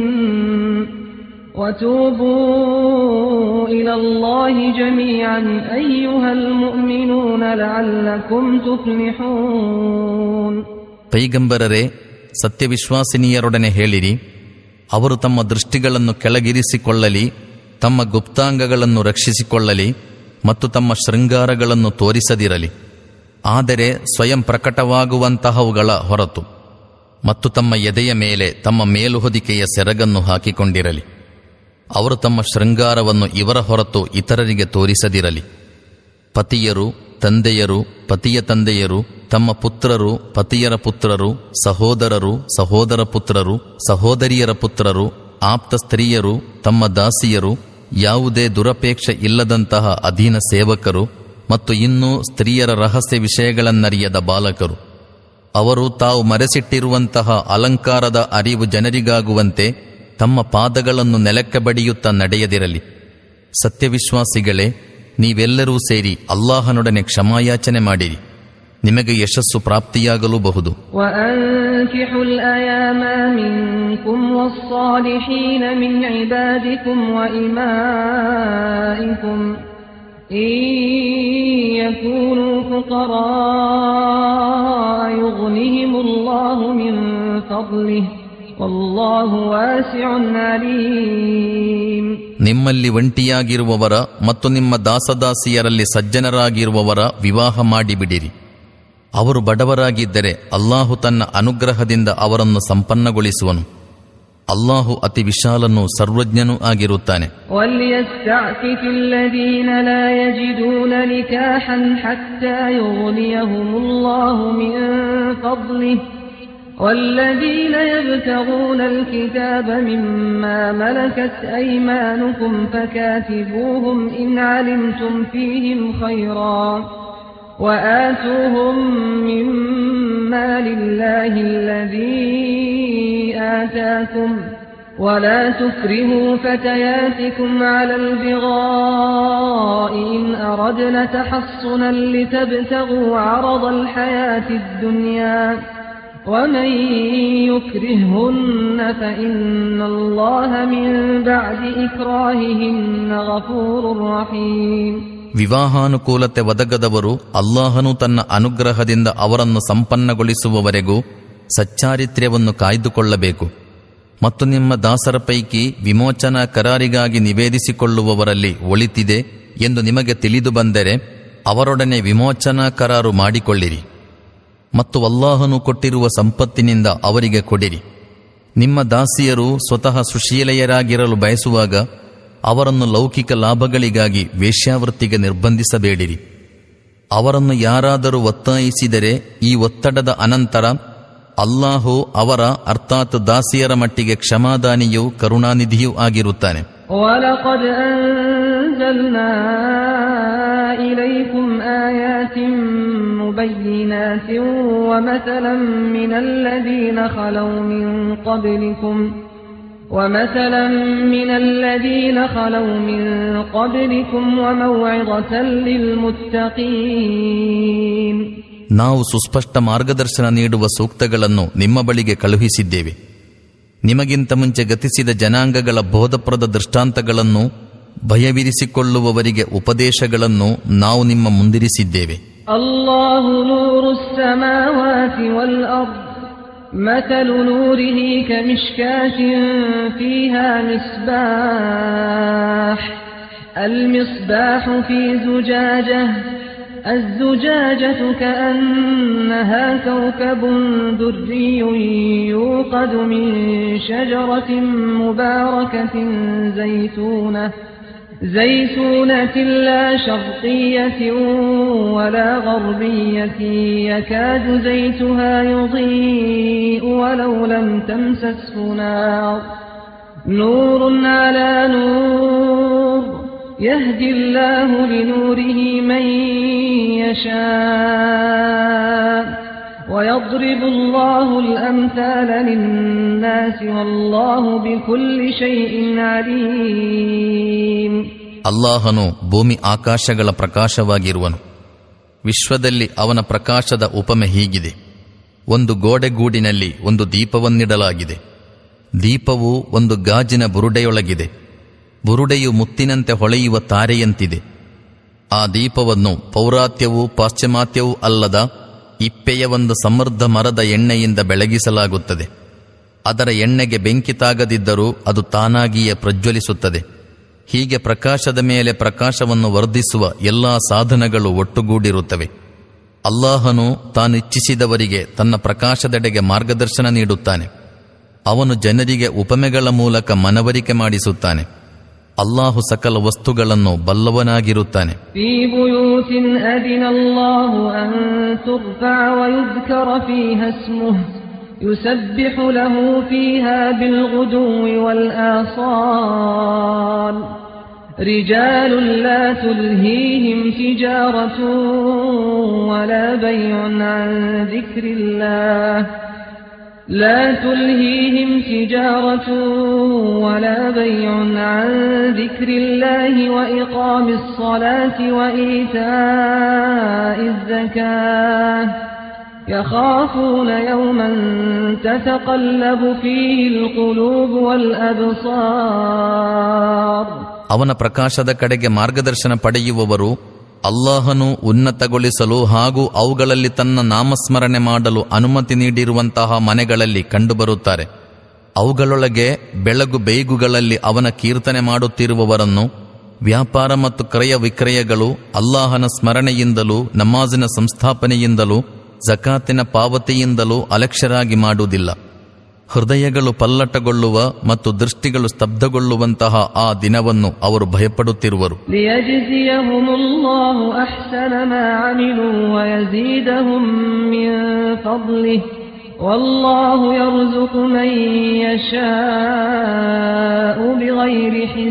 وتوبوا إلى الله جميعا أيها المؤمنون لعلكم تفلحون ಪೈಗಂಬರರೆ ಸತ್ಯವಿಶ್ವಾಸಿನಿಯರೊಡನೆ ಹೇಳಿರಿ ಅವರು ತಮ್ಮ ದೃಷ್ಟಿಗಳನ್ನು ಕೆಳಗಿರಿಸಿಕೊಳ್ಳಲಿ ತಮ್ಮ ಗುಪ್ತಾಂಗಗಳನ್ನು ರಕ್ಷಿಸಿಕೊಳ್ಳಲಿ ಮತ್ತು ತಮ್ಮ ಶೃಂಗಾರಗಳನ್ನು ತೋರಿಸದಿರಲಿ ಆದರೆ ಸ್ವಯಂ ಪ್ರಕಟವಾಗುವಂತಹವುಗಳ ಹೊರತು ಮತ್ತು ತಮ್ಮ ಎದೆಯ ಮೇಲೆ ತಮ್ಮ ಮೇಲುಹೊದಿಕೆಯ ಸೆರಗನ್ನು ಹಾಕಿಕೊಂಡಿರಲಿ ಅವರು ತಮ್ಮ ಶೃಂಗಾರವನ್ನು ಇವರ ಹೊರತು ಇತರರಿಗೆ ತೋರಿಸದಿರಲಿ ಪತಿಯರು ತಂದೆಯರು ಪತಿಯ ತಂದೆಯರು ತಮ್ಮ ಪುತ್ರರು ಪತಿಯರ ಪುತ್ರರು ಸಹೋದರರು ಸಹೋದರ ಪುತ್ರರು ಸಹೋದರಿಯರ ಪುತ್ರರು ಆಪ್ತ ಸ್ತ್ರೀಯರು ತಮ್ಮ ದಾಸಿಯರು ಯಾವುದೇ ದುರಪೇಕ್ಷೆ ಇಲ್ಲದಂತಹ ಅಧೀನ ಸೇವಕರು ಮತ್ತು ಇನ್ನೂ ಸ್ತ್ರೀಯರ ರಹಸ್ಯ ವಿಷಯಗಳನ್ನರಿಯದ ಬಾಲಕರು ಅವರು ತಾವು ಮರೆಸಿಟ್ಟಿರುವಂತಹ ಅಲಂಕಾರದ ಅರಿವು ಜನರಿಗಾಗುವಂತೆ ತಮ್ಮ ಪಾದಗಳನ್ನು ನೆಲಕ್ಕೆ ಬಡಿಯುತ್ತಾ ನಡೆಯದಿರಲಿ ಸತ್ಯವಿಶ್ವಾಸಿಗಳೇ ನೀವೆಲ್ಲರೂ ಸೇರಿ ಅಲ್ಲಾಹನೊಡನೆ ಕ್ಷಮಾಯಾಚನೆ ಮಾಡಿರಿ ನಿಮಗೆ ಯಶಸ್ಸು ಪ್ರಾಪ್ತಿಯಾಗಲೂಬಹುದು وأنكحوا الأيام منكم والصالحين من عبادكم وإمائكم إن يكونوا فقراء يغنهم الله من فضله والله واسع عليم ನಿಮ್ಮಲ್ಲಿ ಒಂಟಿಯಾಗಿರುವವರ ಮತ್ತು ನಿಮ್ಮ ದಾಸದಾಸಿಯರಲ್ಲಿ ಸಜ್ಜನರಾಗಿರುವವರ ವಿವಾಹ ಮಾಡಿಬಿಡಿರಿ ಅವರು ಬಡವರಾಗಿದ್ದರೆ ಅಲ್ಲಾಹು ತನ್ನ ಅನುಗ್ರಹದಿಂದ ಅವರನ್ನು ಸಂಪನ್ನಗೊಳಿಸುವನು ಅಲ್ಲಾಹು ಅತಿ ವಿಶಾಲನೂ ಸರ್ವಜ್ಞನೂ ಆಗಿರುತ್ತಾನೆ وليستعفف الذين لا يجدون نكاحا حتى يغنيهم الله من فضله والذين يبتغون الكتاب مما ملكت أيمانكم فكاتبوهم إن علمتم فيهم خيرا وآتوهم مما لله الذي آتاكم ولا تكرهوا فتياتكم على البغاء إن أردنا تحصنا لتبتغوا عرض الحياة الدنيا ومن يكرههن فإن الله من بعد إكراههن غفور رحيم ವಿವಾಹಾನುಕೂಲತೆ ಒದಗದವರು ಅಲ್ಲಾಹನು ತನ್ನ ಅನುಗ್ರಹದಿಂದ ಅವರನ್ನು ಸಂಪನ್ನಗೊಳಿಸುವವರೆಗೂ ಸಚ್ಚಾರಿತ್ರ್ಯವನ್ನು ಕಾಯ್ದುಕೊಳ್ಳಬೇಕು ಮತ್ತು ನಿಮ್ಮ ದಾಸರ ಪೈಕಿ ವಿಮೋಚನಾ ಕರಾರಿಗಾಗಿ ನಿವೇದಿಸಿಕೊಳ್ಳುವವರಲ್ಲಿ ಒಳಿತಿದೆ ಎಂದು ನಿಮಗೆ ತಿಳಿದು ಬಂದರೆ ಅವರೊಡನೆ ವಿಮೋಚನಾ ಕರಾರು ಮಾಡಿಕೊಳ್ಳಿರಿ ಮತ್ತು ಅಲ್ಲಾಹನು ಕೊಟ್ಟಿರುವ ಸಂಪತ್ತಿನಿಂದ ಅವರಿಗೆ ಕೊಡಿರಿ ನಿಮ್ಮ ದಾಸಿಯರು ಸ್ವತಃ ಸುಶೀಲೆಯರಾಗಿರಲು ಬಯಸುವಾಗ ಅವರನ್ನು ಲೌಕಿಕ ಲಾಭಗಳಿಗಾಗಿ ವೇಶ್ಯಾವೃತ್ತಿಗೆ ನಿರ್ಬಂಧಿಸಬೇಡಿರಿ ಅವರನ್ನು ಯಾರಾದರೂ ಒತ್ತಾಯಿಸಿದರೆ ಈ ಒತ್ತಡದ ಅನಂತರ ಅಲ್ಲಾಹು ಅವರ ಅರ್ಥಾತ್ ದಾಸಿಯರ ಮಟ್ಟಿಗೆ ಕ್ಷಮಾದಾನಿಯೂ ಕರುಣಾನಿಧಿಯೂ ಆಗಿರುತ್ತಾನೆ ولقد أنزلنا إليكم آيات مبينات ومثلا من الذين خلوا من قبلكم ومثلا من الذين خلوا من قبلكم وموعظة للمتقين ನಾವು ಸುಸ್ಪಷ್ಟ ಮಾರ್ಗದರ್ಶನ ನೀಡುವ ಸೂಕ್ತಗಳನ್ನು ನಿಮ್ಮ ಬಳಿಗೆ ಕಳುಹಿಸಿದ್ದೇವೆ ನಿಮಗಿಂತ ಮುಂಚೆ ಗತಿಸಿದ ಜನಾಂಗಗಳ ಬೋಧಪ್ರದ ದೃಷ್ಟಾಂತಗಳನ್ನು ಭಯವಿರಿಸಿಕೊಳ್ಳುವವರಿಗೆ ಉಪದೇಶಗಳನ್ನು ನಾವು ನಿಮ್ಮ ಮುಂದಿರಿಸಿದ್ದೇವೆ الله نور السماوات والأرض مثل نوره كمشكاة فيها مصباح المصباح في زجاجة الزجاجة كأنها كوكب دري يوقد من شجرة مباركة زيتونة زيتونة لا شرقية ولا غربية يكاد زيتها يضيء ولو لم تمسسه نار نور على نور يهدي الله لنوره من يشاء ويضرب الله الأمثال للناس والله بكل شيء عليم ಅಲ್ಲಾಹನು ಭೂಮಿ ಆಕಾಶಗಳ ಪ್ರಕಾಶವಾಗಿರುವನು ವಿಶ್ವದಲ್ಲಿ ಅವನ ಪ್ರಕಾಶದ ಉಪಮೆ ಹೀಗಿದೆ ಒಂದು ಗೋಡೆಗೂಡಿನಲ್ಲಿ ಒಂದು ದೀಪವನ್ನಿಡಲಾಗಿದೆ ದೀಪವು ಒಂದು ಗಾಜಿನ ಬುರುಡೆಯೊಳಗಿದೆ ಬುರುಡೆಯು ಮುತ್ತಿನಂತೆ ಹೊಳೆಯುವ ತಾರೆಯಂತಿದೆ ಆ ದೀಪವನ್ನು ಪೌರಾತ್ಯವೂ ಪಾಶ್ಚಿಮಾತ್ಯವೂ ಅಲ್ಲದ ಇಪ್ಪೆಯ ಒಂದು ಸಮೃದ್ಧ ಮರದ ಎಣ್ಣೆಯಿಂದ ಬೆಳಗಿಸಲಾಗುತ್ತದೆ ಅದರ ಎಣ್ಣೆಗೆ ಬೆಂಕಿ ತಾಗದಿದ್ದರೂ ಅದು ತಾನಾಗಿಯೇ ಪ್ರಜ್ವಲಿಸುತ್ತದೆ ಹೀಗೆ ಪ್ರಕಾಶದ ಮೇಲೆ ಪ್ರಕಾಶವನ್ನು ವರ್ಧಿಸುವ ಎಲ್ಲಾ ಸಾಧನಗಳು ಒಟ್ಟುಗೂಡಿರುತ್ತವೆ ಅಲ್ಲಾಹನು ತಾನಿಚ್ಛಿಸಿದವರಿಗೆ ತನ್ನ ಪ್ರಕಾಶದೆಡೆಗೆ ಮಾರ್ಗದರ್ಶನ ನೀಡುತ್ತಾನೆ ಅವನು ಜನರಿಗೆ ಉಪಮೆಗಳ ಮೂಲಕ ಮನವರಿಕೆ ಮಾಡಿಸುತ್ತಾನೆ ಅಲ್ಲಾಹು ಸಕಲ ವಸ್ತುಗಳನ್ನು ಬಲ್ಲವನಾಗಿರುತ್ತಾನೆ في بيوت أذن الله أن ترفع ويذكر فيها اسمه يسبح له فيها بالغدو والآصال رجال لا تلهيهم تجارة ولا بيع عن ذكر الله لا تلهيهم تجارة ولا بيع عن ذكر الله وإقام الصلاة وإيتاء الزكاة يخافون يوما تتقلب فيه القلوب والأبصار ಅವನ ಪ್ರಕಾಶದ ಕಡೆಗೆ ಮಾರ್ಗದರ್ಶನ ಪಡೆಯುವವರು ಅಲ್ಲಾಹನು ಉನ್ನತಗೊಳಿಸಲು ಹಾಗೂ ಅವುಗಳಲ್ಲಿ ತನ್ನ ನಾಮಸ್ಮರಣೆ ಮಾಡಲು ಅನುಮತಿ ನೀಡಿರುವಂತಹ ಮನೆಗಳಲ್ಲಿ ಕಂಡುಬರುತ್ತಾರೆ ಅವುಗಳೊಳಗೆ ಬೆಳಗು ಬೇಗುಗಳಲ್ಲಿ ಅವನ ಕೀರ್ತನೆ ಮಾಡುತ್ತಿರುವವರನ್ನು ವ್ಯಾಪಾರ ಮತ್ತು ಕ್ರಯ ವಿಕ್ರಯಗಳು ಅಲ್ಲಾಹನ ಸ್ಮರಣೆಯಿಂದಲೂ ನಮಾಜಿನ ಸಂಸ್ಥಾಪನೆಯಿಂದಲೂ ಜಕಾತಿನ ಪಾವತಿಯಿಂದಲೂ ಅಲಕ್ಷ್ಯರಾಗಿ ಮಾಡುವುದಿಲ್ಲ ಹೃದಯಗಳು ಪಲ್ಲಟಗೊಳ್ಳುವ ಮತ್ತು ದೃಷ್ಟಿಗಳು ಸ್ತಬ್ಧಗೊಳ್ಳುವಂತಹ ಆ ದಿನವನ್ನು ಅವರು ಭಯಪಡುತ್ತಿರುವರು ليجزيهم الله أحسن ما عملوا ويزيدهم من فضله والله يرزق من يشاء بغير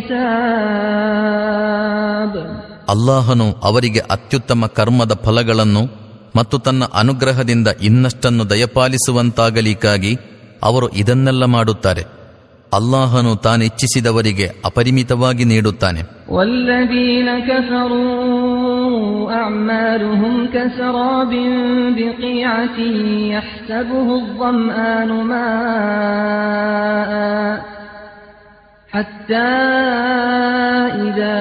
حساب ಅಲ್ಲಾಹನು ಅವರಿಗೆ ಅತ್ಯುತ್ತಮ ಕರ್ಮದ ಫಲಗಳನ್ನು ಮತ್ತು ತನ್ನ ಅನುಗ್ರಹದಿಂದ ಇನ್ನಷ್ಟನ್ನು ದಯಪಾಲಿಸುವಂತಾಗಲಿಕ್ಕಾಗಿ ಅವರು ಇದನ್ನೆಲ್ಲ ಮಾಡುತ್ತಾರೆ ಅಲ್ಲಾಹನು ತಾನಿಚ್ಛಿಸಿದವರಿಗೆ ಅಪರಿಮಿತವಾಗಿ ನೀಡುತ್ತಾನೆ والذين كفروا أعمالهم كسراب بقيعة يحسبه الظمآن ماء حتى إذا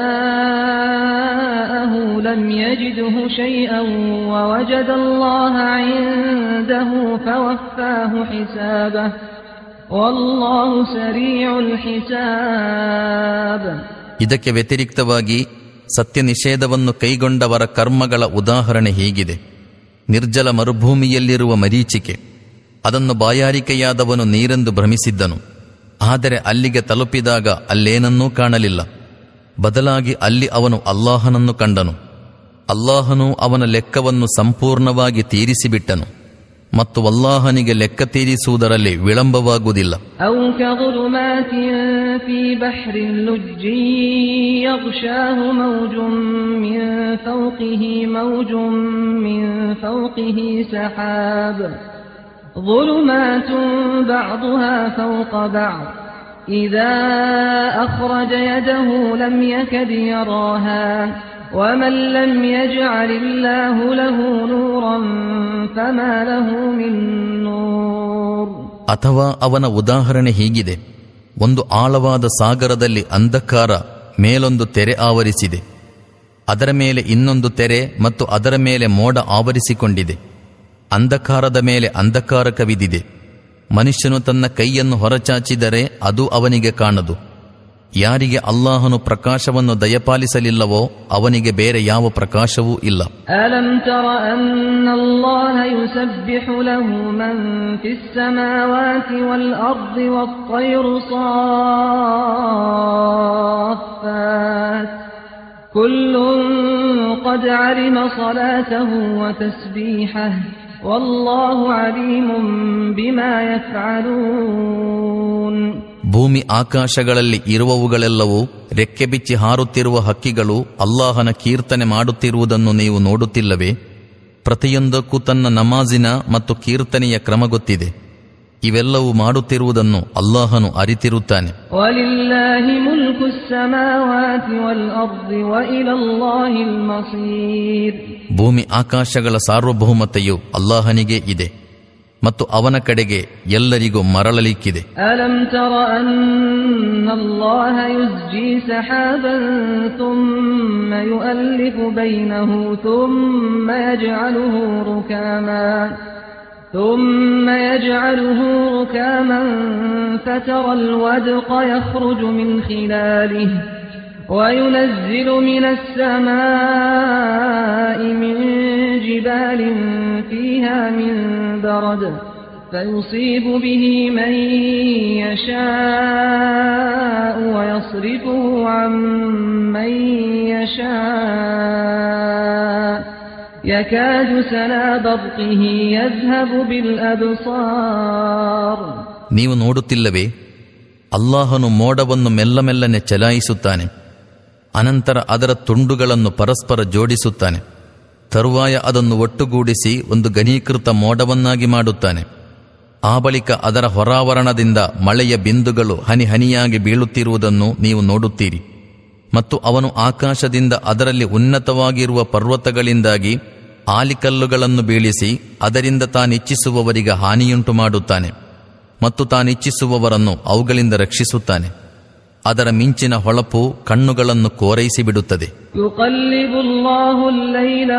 جاءه لم يجده شيئا ووجد الله عنده فوفاه حسابه والله سريع الحساب ಇದಕ್ಕೆ ವ್ಯತಿರಿಕ್ತವಾಗಿ ಸತ್ಯ ನಿಷೇಧವನ್ನು ಕೈಗೊಂಡವರ ಕರ್ಮಗಳ ಉದಾಹರಣೆ ಹೀಗಿದೆ ನಿರ್ಜಲ ಮರುಭೂಮಿಯಲ್ಲಿರುವ ಮರೀಚಿಕೆ ಅದನ್ನು ಬಾಯಾರಿಕೆಯಾದವನು ನೀರೆಂದು ಭ್ರಮಿಸಿದ್ದನು ಆದರೆ ಅಲ್ಲಿಗೆ ತಲುಪಿದಾಗ ಅಲ್ಲೇನನ್ನೂ ಕಾಣಲಿಲ್ಲ ಬದಲಾಗಿ ಅಲ್ಲಿ ಅವನು ಅಲ್ಲಾಹನನ್ನು ಕಂಡನು ಅಲ್ಲಾಹನು ಅವನ ಲೆಕ್ಕವನ್ನು ಸಂಪೂರ್ಣವಾಗಿ ತೀರಿಸಿಬಿಟ್ಟನು ಮತ್ತು ಅಲ್ಲಾಹನಿಗೆ ಲೆಕ್ಕ ತೀರಿಸುವುದರಲ್ಲಿ ವಿಳಂಬವಾಗುವುದಿಲ್ಲ أو كظلمات في بحر لج يغشاه موج من فوقه موج من فوقه سحاب ظلمات بعضها فوق بعض إذا أخرج يده لم يكد يراها ومن لم يجعل الله له نورا فما له من نور ಅಥವಾ ಅವನ ಉದಾಹರಣೆ ಹೀಗಿದೆ ಒಂದು ಆಳವಾದ ಸಾಗರದಲ್ಲಿ ಅಂಧಕಾರ ಮೇಲೊಂದು ತೆರೆ ಆವರಿಸಿದೆ ಅದರ ಮೇಲೆ ಇನ್ನೊಂದು ತೆರೆ ಮತ್ತು ಅದರ ಮೇಲೆ ಮೋಡ ಆವರಿಸಿಕೊಂಡಿದೆ ಅಂಧಕಾರದ ಮೇಲೆ ಅಂಧಕಾರ ಕವಿದಿದೆ ಮನುಷ್ಯನು ತನ್ನ ಕೈಯನ್ನು ಹೊರಚಾಚಿದರೆ ಅದು ಅವನಿಗೆ ಕಾಣದು ಯಾರಿಗೆ ಅಲ್ಲಾಹನು ಪ್ರಕಾಶವನ್ನು ದಯಪಾಲಿಸಲಿಲ್ಲವೋ ಅವನಿಗೆ ಬೇರೆ ಯಾವ ಪ್ರಕಾಶವೂ ಇಲ್ಲ ألم تر أن الله يسبح له من في السماوات والأرض والطير صافات كل قد علم صلاته وتسبيحه والله عليم بما يفعلون ಭೂಮಿ ಆಕಾಶಗಳಲ್ಲಿ ಇರುವವುಗಳೆಲ್ಲವೂ ರೆಕ್ಕೆ ಬಿಚ್ಚಿ ಹಾರುತ್ತಿರುವ ಹಕ್ಕಿಗಳು ಅಲ್ಲಾಹನ ಕೀರ್ತನೆ ಮಾಡುತ್ತಿರುವುದನ್ನು ನೀವು ನೋಡುತ್ತಿಲ್ಲವೇ ಪ್ರತಿಯೊಂದಕ್ಕೂ ತನ್ನ ನಮಾಜಿನ ಮತ್ತು ಕೀರ್ತನೆಯ ಕ್ರಮ ಗೊತ್ತಿದೆ ಇವೆಲ್ಲವೂ ಮಾಡುತ್ತಿರುವುದನ್ನು ಅಲ್ಲಾಹನು ಅರಿತಿರುತ್ತಾನೆ ولله ملك السماوات والأرض وإلى الله المصير ಭೂಮಿ ಆಕಾಶಗಳ ಸಾರ್ವಭೌಮತೆಯು ಅಲ್ಲಾಹನಿಗೆ ಇದೆ ಮತ್ತು ಅವನ ಕಡೆಗೆ ಎಲ್ಲರಿಗೂ ಮರಳಲಿಕ್ಕಿದೆ ألم تر أن الله يزجي سحابا ثم يؤلف بينه ثم يجعله ركاما ثم يجعله ركاما فترى الودق يخرج من خلاله وينزل من السماء من جبال فيها من برد فيصيب به من يشاء ويصرفه عن من يشاء يكاد سنا برقه يذهب بالأبصار ನೀವು ನೋಡುತ್ತಿಲ್ಲವೇ ಅಲ್ಲಾಹನು ಮೋಡವನ್ನು ಮೆಲ್ಲ ಮೆಲ್ಲನೆ ಚಲಾಯಿಸುತ್ತಾನೆ ಅನಂತರ ಅದರ ತುಂಡುಗಳನ್ನು ಪರಸ್ಪರ ಜೋಡಿಸುತ್ತಾನೆ ತರುವಾಯ ಅದನ್ನು ಒಟ್ಟುಗೂಡಿಸಿ ಒಂದು ಘನೀಕೃತ ಮೋಡವನ್ನಾಗಿ ಮಾಡುತ್ತಾನೆ ಆ ಬಳಿಕ ಅದರ ಹೊರಾವರಣದಿಂದ ಮಳೆಯ ಬಿಂದುಗಳು ಹನಿ ಹನಿಯಾಗಿ ಬೀಳುತ್ತಿರುವುದನ್ನು ನೀವು ನೋಡುತ್ತೀರಿ ಮತ್ತು ಅವನು ಆಕಾಶದಿಂದ ಅದರಲ್ಲಿ ಉನ್ನತವಾಗಿರುವ ಪರ್ವತಗಳಿಂದಾಗಿ ಆಲಿಕಲ್ಲುಗಳನ್ನು ಬೀಳಿಸಿ ಅದರಿಂದ ತಾನಿಚ್ಛಿಸುವವರಿಗೆ ಹಾನಿಯುಂಟು ಮಾಡುತ್ತಾನೆ ಮತ್ತು ತಾನಿಚ್ಛಿಸುವವರನ್ನು ಅವುಗಳಿಂದ ರಕ್ಷಿಸುತ್ತಾನೆ ಅದರ ಮಿಂಚಿನ ಹೊಳಪು ಕಣ್ಣುಗಳನ್ನು ಕೋರೈಸಿ ಬಿಡುತ್ತದೆ يقلب الله الليل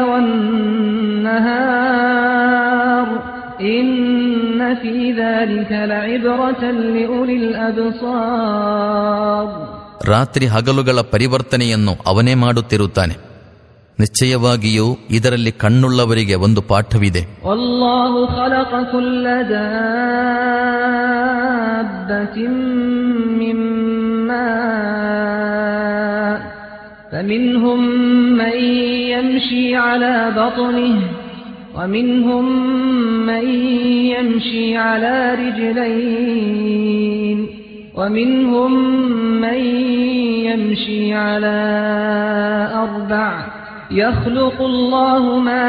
والنهار إن في ذلك لعبرة لأولي الأبصار ರಾತ್ರಿ ಹಗಲುಗಳ ಪರಿವರ್ತನೆಯನ್ನು ಅವನೇ ಮಾಡುತ್ತಿರುತ್ತಾನೆ ನಿಶ್ಚಯವಾಗಿಯೂ ಇದರಲ್ಲಿ ಕಣ್ಣುಳ್ಳವರಿಗೆ ಒಂದು ಪಾಠವಿದೆ والله خلق كل دابة من ماء فمنهم من يمشي على بطنه ومنهم من يمشي على رجلين ومنهم من يمشي على أربع يخلق الله ما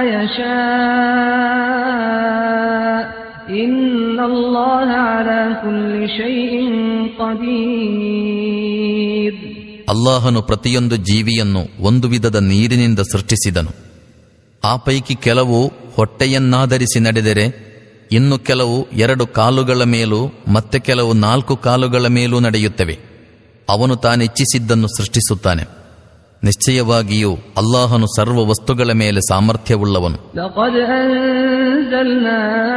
يشاء إن الله على كل شيء قدير ಅಲ್ಲಾಹನು ಪ್ರತಿಯೊಂದು ಜೀವಿಯನ್ನು ಒಂದು ವಿಧದ ನೀರಿನಿಂದ ಸೃಷ್ಟಿಸಿದನು ಆ ಪೈಕಿ ಕೆಲವು ಹೊಟ್ಟೆಯನ್ನಾಧರಿಸಿ ನಡೆದರೆ ಇನ್ನು ಕೆಲವು ಎರಡು ಕಾಲುಗಳ ಮೇಲೂ ಮತ್ತೆ ಕೆಲವು ನಾಲ್ಕು ಕಾಲುಗಳ ಮೇಲೂ ನಡೆಯುತ್ತವೆ ಅವನು ತಾನಿಚ್ಛಿಸಿದ್ದನ್ನು ಸೃಷ್ಟಿಸುತ್ತಾನೆ ನಿಶ್ಚಯವಾಗಿಯೂ ಅಲ್ಲಾಹನು ಸರ್ವ ವಸ್ತುಗಳ ಮೇಲೆ ಸಾಮರ್ಥ್ಯವುಳ್ಳವನು لقد أنزلنا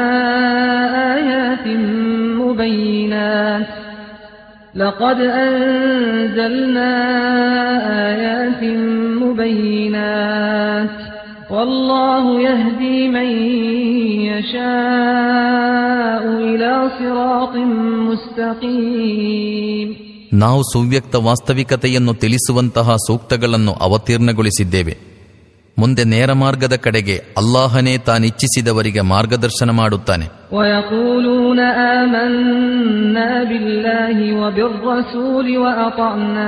آيات مبينات لقد أنزلنا آيات مبينات والله يهدي من يشاء إلى صراط مستقيم ನಾವು ಸುವ್ಯಕ್ತ ವಾಸ್ತವಿಕತೆಯನ್ನು ತಿಳಿಸುವಂತಹ ಸೂಕ್ತಗಳನ್ನು ಅವತೀರ್ಣಗೊಳಿಸಿದ್ದೇವೆ ಮುಂದೆ ನೇರ ಮಾರ್ಗದ ಕಡೆಗೆ ಅಲ್ಲಾಹನೇ ತಾನಿಚ್ಛಿಸಿದವರಿಗೆ ಮಾರ್ಗದರ್ಶನ ಮಾಡುತ್ತಾನೆ ويقولون آمنا بالله وبالرسول وأطعنا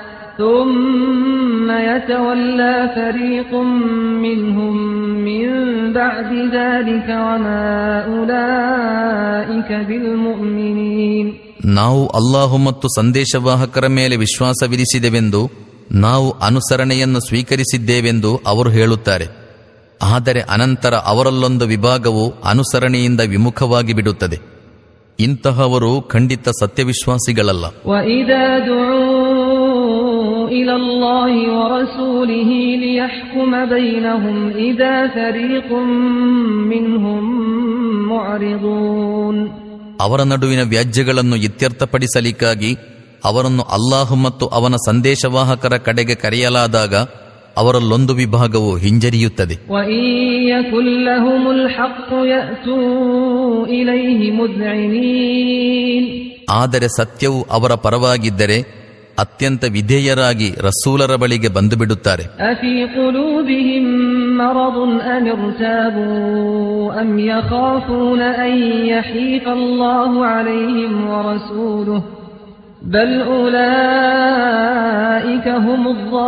ثم يتولى فريق منهم من بعد ذلك وما أولئك بالمؤمنين ನಾವು ಅಲ್ಲಾಹು ಮತ್ತು ಸಂದೇಶವಾಹಕರ ಮೇಲೆ ವಿಶ್ವಾಸವಿರಿಸಿದೆವೆಂದು ನಾವು ಅನುಸರಣೆಯನ್ನು ಸ್ವೀಕರಿಸಿದ್ದೇವೆಂದು ಅವರು ಹೇಳುತ್ತಾರೆ ಆದರೆ ಅನಂತರ ಅವರಲ್ಲೊಂದು ವಿಭಾಗವು ಅನುಸರಣೆಯಿಂದ ವಿಮುಖವಾಗಿ ಬಿಡುತ್ತದೆ ಇಂತಹವರು ಖಂಡಿತ ಸತ್ಯವಿಶ್ವಾಸಿಗಳಲ್ಲ وإذا دعوا إلى الله ورسوله ليحكم بينهم إذا فريق منهم معرضون ಅವರ ನಡುವಿನ ವ್ಯಾಜ್ಯಗಳನ್ನು ಇತ್ಯರ್ಥಪಡಿಸಲಿಕ್ಕಾಗಿ ಅವರನ್ನು ಅಲ್ಲಾಹು ಮತ್ತು ಅವನ ಸಂದೇಶವಾಹಕರ ಕಡೆಗೆ ಕರೆಯಲಾದಾಗ ಅವರಲ್ಲೊಂದು ವಿಭಾಗವು ಹಿಂಜರಿಯುತ್ತದೆ وإن يكن لهم الحق يأتوا إليه مذعنين ಆದರೆ ಸತ್ಯವು ಅವರ ಪರವಾಗಿದ್ದರೆ ಅತ್ಯಂತ ವಿಧೇಯರಾಗಿ ರಸೂಲರ ಬಳಿಗೆ ಬಂದು ಬಿಡುತ್ತಾರೆ أفي قلوبهم مرض أم ارتابوا أم يخافون أن يحيف الله عليهم ورسوله بل أولئك هم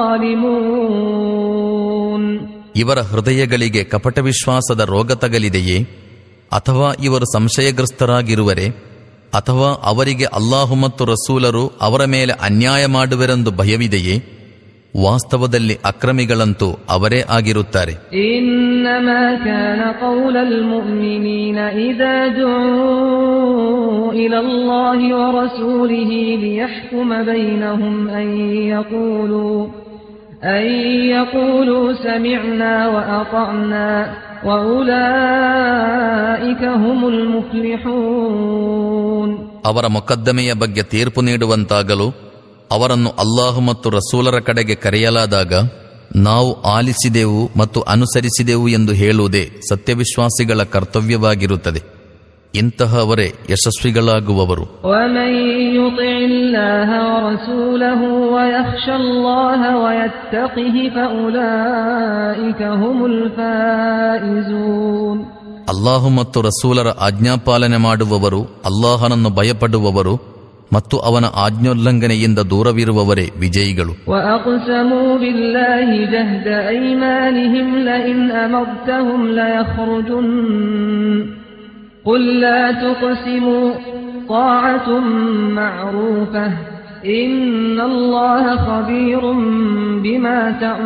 الظالمون ಇವರ ಹೃದಯಗಳಿಗೆ ಕಪಟ ವಿಶ್ವಾಸದ ರೋಗ ತಗಲಿದೆಯೇ ಅಥವಾ ಇವರು ಸಂಶಯಗ್ರಸ್ತರಾಗಿರುವರೆ ಅಥವಾ ಅವರಿಗೆ ಅಲ್ಲಾಹು ಮತ್ತು ರಸೂಲರು ಅವರ ಮೇಲೆ ಅನ್ಯಾಯ ಮಾಡುವರೆಂದು ಭಯವಿದೆಯೇ ವಾಸ್ತವದಲ್ಲಿ ಅಕ್ರಮಿಗಳಂತೂ ಅವರೇ ಆಗಿರುತ್ತಾರೆ إنما كان قول المؤمنين إذا دعوا إلى الله ورسوله ليحكم بينهم أن يقولوا أن يقولوا سمعنا وأطعنا وأولئك هم المفلحون ಅವರ ಮೊಕದ್ದಮೆಯ ಬಗ್ಗೆ ತೀರ್ಪು ನೀಡುವಂತಾಗಲು ಅವರನ್ನು ಅಲ್ಲಾಹು ಮತ್ತು ರಸೂಲರ ಕಡೆಗೆ ಕರೆಯಲಾದಾಗ ನಾವು ಆಲಿಸಿದೆವು ಮತ್ತು ಅನುಸರಿಸಿದೆವು ಎಂದು ಹೇಳುವುದೇ ಸತ್ಯವಿಶ್ವಾಸಿಗಳ ಕರ್ತವ್ಯವಾಗಿರುತ್ತದೆ ಇಂತಹವರೇ ಯಶಸ್ವಿಗಳಾಗುವವರು ومن يطع الله ورسوله ويخشى الله ويتقه فأولئك هم الفائزون ಅಲ್ಲಾಹು ಮತ್ತು ರಸೂಲರ ಆಜ್ಞಾಪಾಲನೆ ಮಾಡುವವರು ಅಲ್ಲಾಹನನ್ನು ಭಯಪಡುವವರು ಮತ್ತು ಅವನ ಆಜ್ಞೋಲ್ಲಂಘನೆಯಿಂದ ದೂರವಿರುವವರೇ ವಿಜಯಿಗಳು وأقسموا بالله جهد أيمانهم لئن أمرتهم ليخرجن قل لا تقسموا طاعة معروفة إن الله خبير بما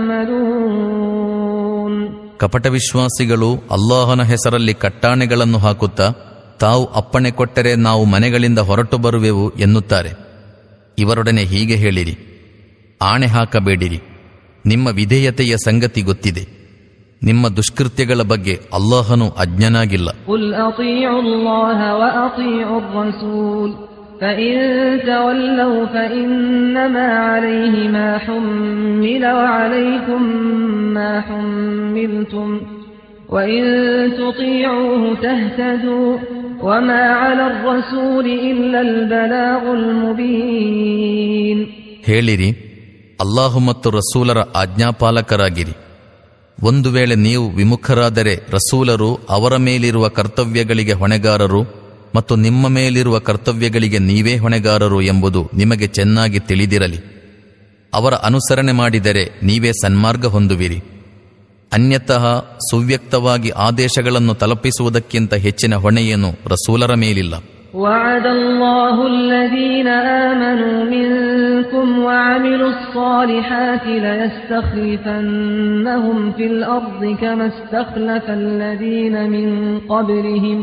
تعملون ಕಪಟ ವಿಶ್ವಾಸಿಗಳು ಅಲ್ಲಾಹನ ಹೆಸರಲ್ಲಿ ಕಟ್ಟಾಣೆಗಳನ್ನು ಹಾಕುತ್ತಾ ತಾವು ಅಪ್ಪಣೆ ಕೊಟ್ಟರೆ ನಾವು ಮನೆಗಳಿಂದ ಹೊರಟು ಬರುವೆವು ಎನ್ನುತ್ತಾರೆ ಇವರೊಡನೆ ಹೀಗೆ ಹೇಳಿರಿ ಆಣೆ ಹಾಕಬೇಡಿರಿ ನಿಮ್ಮ ವಿಧೇಯತೆಯ ಸಂಗತಿ ಗೊತ್ತಿದೆ ನಿಮ್ಮ ದುಷ್ಕೃತ್ಯಗಳ ಬಗ್ಗೆ ಅಲ್ಲಾಹನು ಅಜ್ಞನಾಗಿಲ್ಲ قل أطيعوا الله وأطيعوا الرسول فإن تولوا فإنما عليه ما حمل وعليكم ما حملتم وإن تطيعوه تهتدوا وما على الرسول إلا البلاغ المبين ಹೇಳಿರಿ ಅಲ್ಲಾಹು ಮತ್ತು ರಸೂಲರ ಆಜ್ಞಾಪಾಲಕರಾಗಿರಿ ಒಂದು ವೇಳೆ ನೀವು ವಿಮುಖರಾದರೆ ರಸೂಲರು ಅವರ ಮೇಲಿರುವ ಕರ್ತವ್ಯಗಳಿಗೆ ಹೊಣೆಗಾರರು ಮತ್ತು ನಿಮ್ಮ ಮೇಲಿರುವ ಕರ್ತವ್ಯಗಳಿಗೆ ನೀವೇ ಹೊಣೆಗಾರರು ಎಂಬುದು ನಿಮಗೆ ಚೆನ್ನಾಗಿ ತಿಳಿದಿರಲಿ ಅವರ ಅನುಸರಣೆ ಮಾಡಿದರೆ ನೀವೇ ಸನ್ಮಾರ್ಗ ಹೊಂದುವಿರಿ ಅನ್ಯತಃ ಸುವ್ಯಕ್ತವಾಗಿ ಆದೇಶಗಳನ್ನು ತಲುಪಿಸುವುದಕ್ಕಿಂತ ಹೆಚ್ಚಿನ ಹೊಣೆಯೇನು ರಸೂಲರ ಮೇಲಿಲ್ಲ وعد الله الذين آمنوا منكم وعملوا الصالحات ليستخلفنهم في الأرض كما استخلف الذين من قبلهم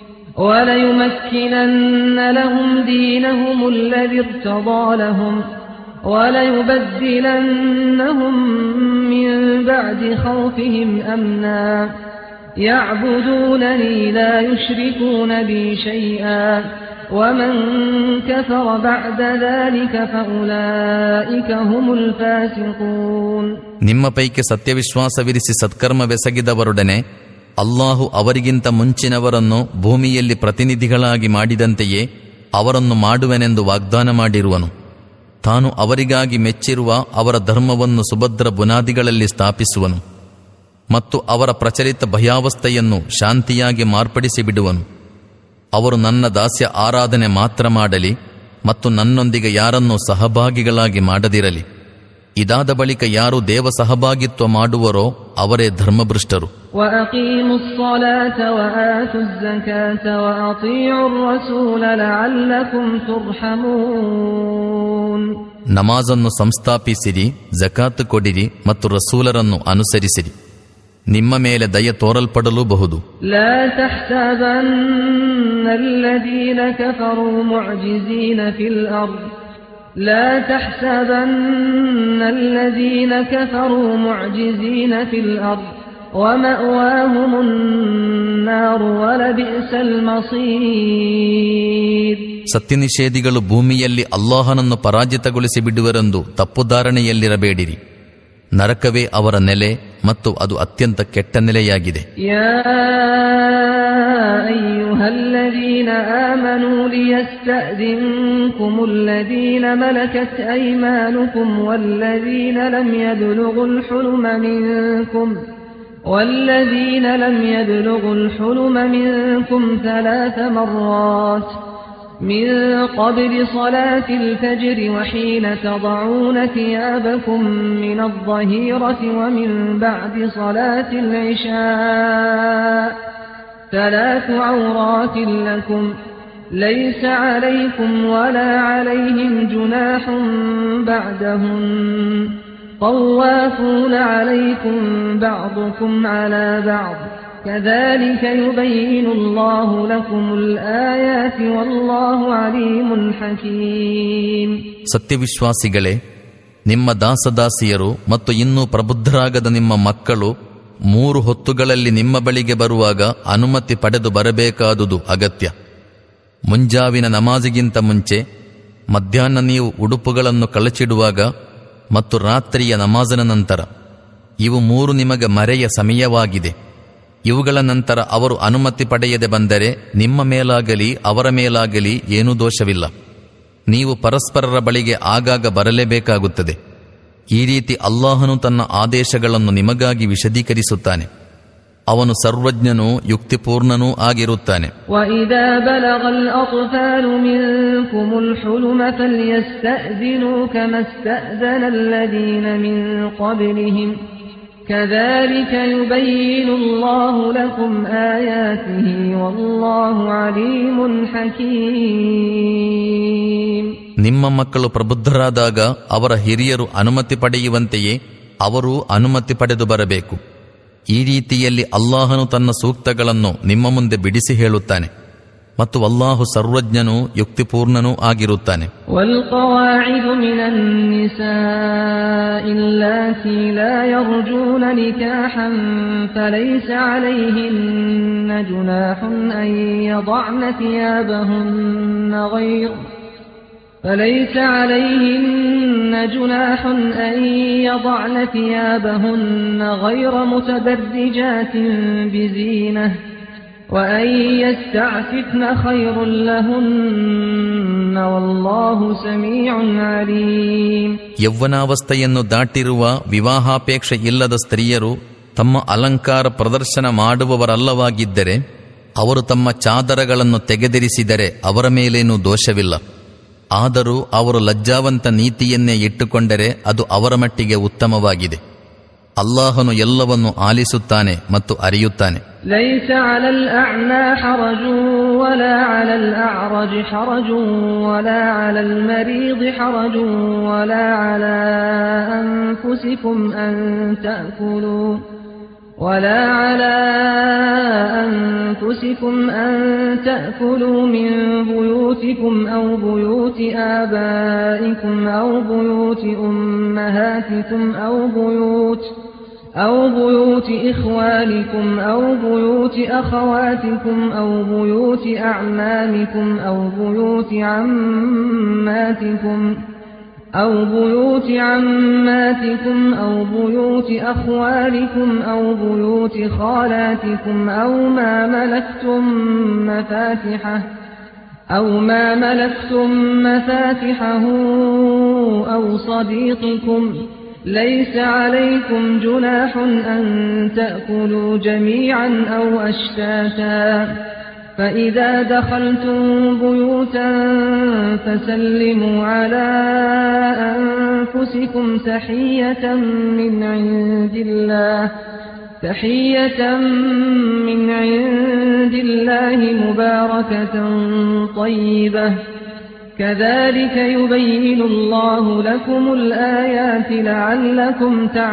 وليمكنن لهم دينهم الذي ارتضى لهم وليبدلنهم من بعد خوفهم أمنا يعبدونني لا يشركون بي شيئا ومن كفر بعد ذلك فأولئك هم الفاسقون ನಿಮ್ಮ ಪೈಕಿ ಸತ್ಯವಿಶ್ವಾಸವಿರಿಸಿ ಸತ್ಕರ್ಮವೆಸಗಿದವರೊಡನೆ ಅಲ್ಲಾಹು ಅವರಿಗಿಂತ ಮುಂಚಿನವರನ್ನು ಭೂಮಿಯಲ್ಲಿ ಪ್ರತಿನಿಧಿಗಳಾಗಿ ಮಾಡಿದಂತೆಯೇ ಅವರನ್ನು ಮಾಡುವೆನೆಂದು ವಾಗ್ದಾನ ಮಾಡಿರುವನು ತಾನು ಅವರಿಗಾಗಿ ಮೆಚ್ಚಿರುವ ಅವರ ಧರ್ಮವನ್ನು ಸುಭದ್ರ ಬುನಾದಿಗಳಲ್ಲಿ ಸ್ಥಾಪಿಸುವನು ಮತ್ತು ಅವರ ಪ್ರಚಲಿತ ಭಯಾವಸ್ಥೆಯನ್ನು ಶಾಂತಿಯಾಗಿ ಮಾರ್ಪಡಿಸಿ ಬಿಡುವನು ಅವರು ನನ್ನ ದಾಸ್ಯ ಆರಾಧನೆ ಮಾತ್ರ ಮಾಡಲಿ ಮತ್ತು ನನ್ನೊಂದಿಗೆ ಯಾರನ್ನೂ ಸಹಭಾಗಿಗಳಾಗಿ ಮಾಡದಿರಲಿ ಇದಾದ ಬಳಿಕ ಯಾರು ದೇವ ಸಹಭಾಗಿತ್ವ ಮಾಡುವರೋ ಅವರೇ ಧರ್ಮಭೃಷ್ಟರು وأقيموا الصلاة وآتوا الزكاة وأطيعوا الرسول لعلكم ترحمون ನಮಾಜನ್ನು ಸಂಸ್ಥಾಪಿಸಿರಿ ಜಕಾತ್ ಕೊಡಿರಿ ಮತ್ತು ರಸೂಲರನ್ನು ಅನುಸರಿಸಿರಿ ನಿಮ್ಮ ಮೇಲೆ ದಯ ತೋರಲ್ಪಡಲೂಬಹುದು لا تحسبن الذين كفروا معجزين في الأرض لا تحسبن الذين كفروا معجزين في الأرض ومأواهم النار ولبئس المصير ಸತ್ಯನಿಷೇಧಿಗಳು ಭೂಮಿಯಲ್ಲಿ ಅಲ್ಲಾಹನನ್ನು ಪರಾಜಿತಗೊಳಿಸಿ ಬಿಡುವರೆಂದು ತಪ್ಪುಧಾರಣೆಯಲ್ಲಿರಬೇಡಿರಿ ನರಕವೇ ಅವರ ನೆಲೆ ಮತ್ತು ಅದು ಅತ್ಯಂತ ಕೆಟ್ಟ ನೆಲೆಯಾಗಿದೆ يا أيها الذين آمنوا ليستأذنكم الذين ملكت أيمانكم والذين لم يبلغوا الحلم منكم والذين لم يبلغوا الحلم منكم ثلاث مرات من قبل صلاة الفجر وحين تضعون ثيابكم من الظهيرة ومن بعد صلاة العشاء ثلاث عورات لكم ليس عليكم ولا عليهم جناح بعدهن طوافون عليكم بعضكم على بعض كذلك يبين الله لكم الآيات والله عليم حكيم ಸತ್ಯವಿಶ್ವಾಸಿಗಳೇ ನಿಮ್ಮ ದಾಸದಾಸಿಯರು ಮತ್ತು ಇನ್ನೂ ಪ್ರಬುದ್ಧರಾಗದ ನಿಮ್ಮ ಮಕ್ಕಳು ಮೂರು ಹೊತ್ತುಗಳಲ್ಲಿ ನಿಮ್ಮ ಬಳಿಗೆ ಬರುವಾಗ ಅನುಮತಿ ಪಡೆದು ಬರಬೇಕಾದುದು ಅಗತ್ಯ ಮುಂಜಾವಿನ ನಮಾಜಿಗಿಂತ ಮುಂಚೆ ಮಧ್ಯಾಹ್ನ ನೀವು ಉಡುಪುಗಳನ್ನು ಕಳಚಿಡುವಾಗ ಮತ್ತು ರಾತ್ರಿಯ ನಮಾಜನ ನಂತರ ಇವು ಮೂರು ನಿಮಗೆ ಮರೆಯ ಸಮಯವಾಗಿದೆ ಇವುಗಳ ನಂತರ ಅವರು ಅನುಮತಿ ಪಡೆಯದೆ ಬಂದರೆ ನಿಮ್ಮ ಮೇಲಾಗಲಿ ಅವರ ಮೇಲಾಗಲಿ ಏನೂ ದೋಷವಿಲ್ಲ ನೀವು ಪರಸ್ಪರರ ಬಳಿಗೆ ಆಗಾಗ ಬರಲೇಬೇಕಾಗುತ್ತದೆ ಈ ರೀತಿ ಅಲ್ಲಾಹನು ತನ್ನ ಆದೇಶಗಳನ್ನು ನಿಮಗಾಗಿ ವಿಶದೀಕರಿಸುತ್ತಾನೆ ಅವನು ಸರ್ವಜ್ಞನೂ ಯುಕ್ತಿಪೂರ್ಣನೂ ಆಗಿರುತ್ತಾನೆ وإذا بلغ الأطفال منكم الحلم فليستأذنوا كما استأذن الذين من قبلهم كذلك يبين الله لكم آياته والله عليم حكيم ನಿಮ್ಮ ಮಕ್ಕಳು ಪ್ರಬುದ್ಧರಾದಾಗ ಅವರ ಹಿರಿಯರು ಅನುಮತಿ ಪಡೆಯುವಂತೆಯೇ ಅವರೂ ಅನುಮತಿ ಪಡೆದು ಬರಬೇಕು ಈ ರೀತಿಯಲ್ಲಿ ಅಲ್ಲಾಹನು ತನ್ನ ಸೂಕ್ತಗಳನ್ನು ನಿಮ್ಮ ಮುಂದೆ ಬಿಡಿಸಿ ಹೇಳುತ್ತಾನೆ ಮತ್ತು ಅಲ್ಲಾಹು ಸರ್ವಜ್ಞನೂ ಯುಕ್ತಿಪೂರ್ಣನೂ ಆಗಿರುತ್ತಾನೆ والقواعد من النساء اللاتي لا يرجون نكاحا فليس عليهن جناح أن يضعن ثيابهن غير فليس عليهن جناح أن يضعن ثيابهن غير متبرجات بزينة وأن يستعففن خير لهن والله سميع عليم ಯೌವನಾವಸ್ಥೆಯನ್ನು ದಾಟಿರುವ ವಿವಾಹಾಪೇಕ್ಷೆ ಇಲ್ಲದ ಸ್ತ್ರೀಯರು ತಮ್ಮ ಅಲಂಕಾರ ಪ್ರದರ್ಶನ ಮಾಡುವವರಲ್ಲವಾಗಿದ್ದರೆ ಅವರು ತಮ್ಮ ಚಾದರಗಳನ್ನು ತೆಗೆದಿರಿಸಿದರೆ ಅವರ ಮೇಲೇನೂ ದೋಷವಿಲ್ಲ ಆದರೂ ಅವರು ಲಜ್ಜಾವಂತ ನೀತಿಯನ್ನೇ ಇಟ್ಟುಕೊಂಡರೆ ಅದು ಅವರ ಮಟ್ಟಿಗೆ ಉತ್ತಮವಾಗಿದೆ ಅಲ್ಲಾಹನು ಎಲ್ಲವನ್ನು ಆಲಿಸುತ್ತಾನೆ ಮತ್ತು ಅರಿಯುತ್ತಾನೆ ليس على الأعمى حرج ولا على الأعرج حرج ولا على المريض حرج ولا على أنفسكم أن تأكلوا ولا على أنفسكم أن تأكلوا من بيوتكم أو بيوت آبائكم أو بيوت أمهاتكم أو بيوت أو بيوت إخوانكم أو بيوت أخواتكم أو بيوت أعمامكم أو بيوت عماتكم أو بيوت عماتكم أو بيوت أخوالكم أو بيوت خالاتكم أو ما ملكتم مفاتحه أو ما ملكتم مفاتحه أو صديقكم ليس عليكم جناح أن تأكلوا جميعا أو أشتاتا فإذا دخلتم بيوتا فسلموا على أنفسكم تحية من عند الله تحية من عند الله مباركة طيبة كذلك يبين الله لكم الآيات لعلكم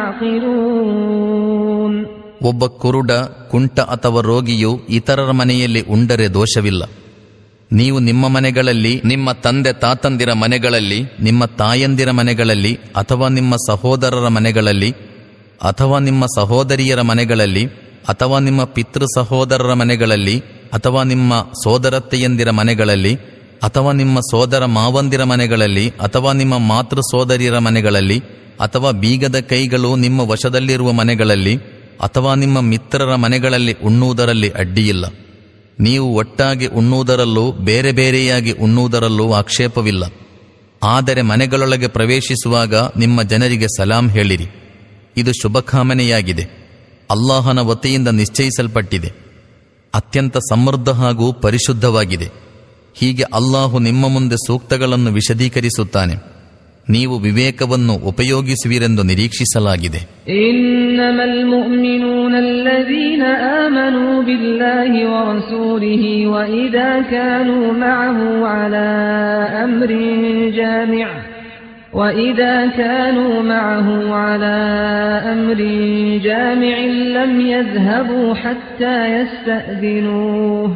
تعقلون ಒಬ್ಬ ಕುರುಡ ಕುಂಟ ಅಥವಾ ರೋಗಿಯು ಇತರರ ಮನೆಯಲ್ಲಿ ಉಂಡರೆ ದೋಷವಿಲ್ಲ ನೀವು ನಿಮ್ಮ ಮನೆಗಳಲ್ಲಿ ನಿಮ್ಮ ತಂದೆ ತಾತಂದಿರ ಮನೆಗಳಲ್ಲಿ ನಿಮ್ಮ ತಾಯಂದಿರ ಮನೆಗಳಲ್ಲಿ ಅಥವಾ ನಿಮ್ಮ ಸಹೋದರರ ಮನೆಗಳಲ್ಲಿ ಅಥವಾ ನಿಮ್ಮ ಸಹೋದರಿಯರ ಮನೆಗಳಲ್ಲಿ ಅಥವಾ ನಿಮ್ಮ ಪಿತೃ ಸಹೋದರರ ಮನೆಗಳಲ್ಲಿ ಅಥವಾ ನಿಮ್ಮ ಸೋದರತ್ತೆಯಂದಿರ ಮನೆಗಳಲ್ಲಿ ಅಥವಾ ನಿಮ್ಮ ಸೋದರ ಮಾವಂದಿರ ಮನೆಗಳಲ್ಲಿ ಅಥವಾ ನಿಮ್ಮ ಮಾತೃ ಸೋದರಿಯರ ಮನೆಗಳಲ್ಲಿ ಅಥವಾ ಬೀಗದ ಕೈಗಳು ನಿಮ್ಮ ವಶದಲ್ಲಿರುವ ಮನೆಗಳಲ್ಲಿ ಅಥವಾ ನಿಮ್ಮ ಮಿತ್ರರ ಮನೆಗಳಲ್ಲಿ ಉಣ್ಣುವುದರಲ್ಲಿ ಅಡ್ಡಿಯಿಲ್ಲ ನೀವು ಒಟ್ಟಾಗಿ ಉಣ್ಣುವುದರಲ್ಲೂ ಬೇರೆ ಬೇರೆಯಾಗಿ ಉಣ್ಣುವುದರಲ್ಲೂ ಆಕ್ಷೇಪವಿಲ್ಲ ಆದರೆ ಮನೆಗಳೊಳಗೆ ಪ್ರವೇಶಿಸುವಾಗ ನಿಮ್ಮ ಜನರಿಗೆ ಸಲಾಂ ಹೇಳಿರಿ ಇದು ಶುಭಕಾಮನೆಯಾಗಿದೆ ಅಲ್ಲಾಹನ ವತಿಯಿಂದ ನಿಶ್ಚಯಿಸಲ್ಪಟ್ಟಿದೆ ಅತ್ಯಂತ ಸಮೃದ್ಧ ಹಾಗೂ ಪರಿಶುದ್ಧವಾಗಿದೆ ಹೀಗೆ ಅಲ್ಲಾಹು ನಿಮ್ಮ ಮುಂದೆ ಸೂಕ್ತಗಳನ್ನು ವಿಶದೀಕರಿಸುತ್ತಾನೆ ನೀವು ವಿವೇಕವನ್ನು ಉಪಯೋಗಿಸುವಿರೆಂದು ನಿರೀಕ್ಷಿಸಲಾಗಿದೆ إنما المؤمنون الذين آمنوا بالله ورسوله وإذا كانوا معه على أمر جامع وإذا كانوا معه على أمر جامع لم يذهبوا حتى يستأذنوه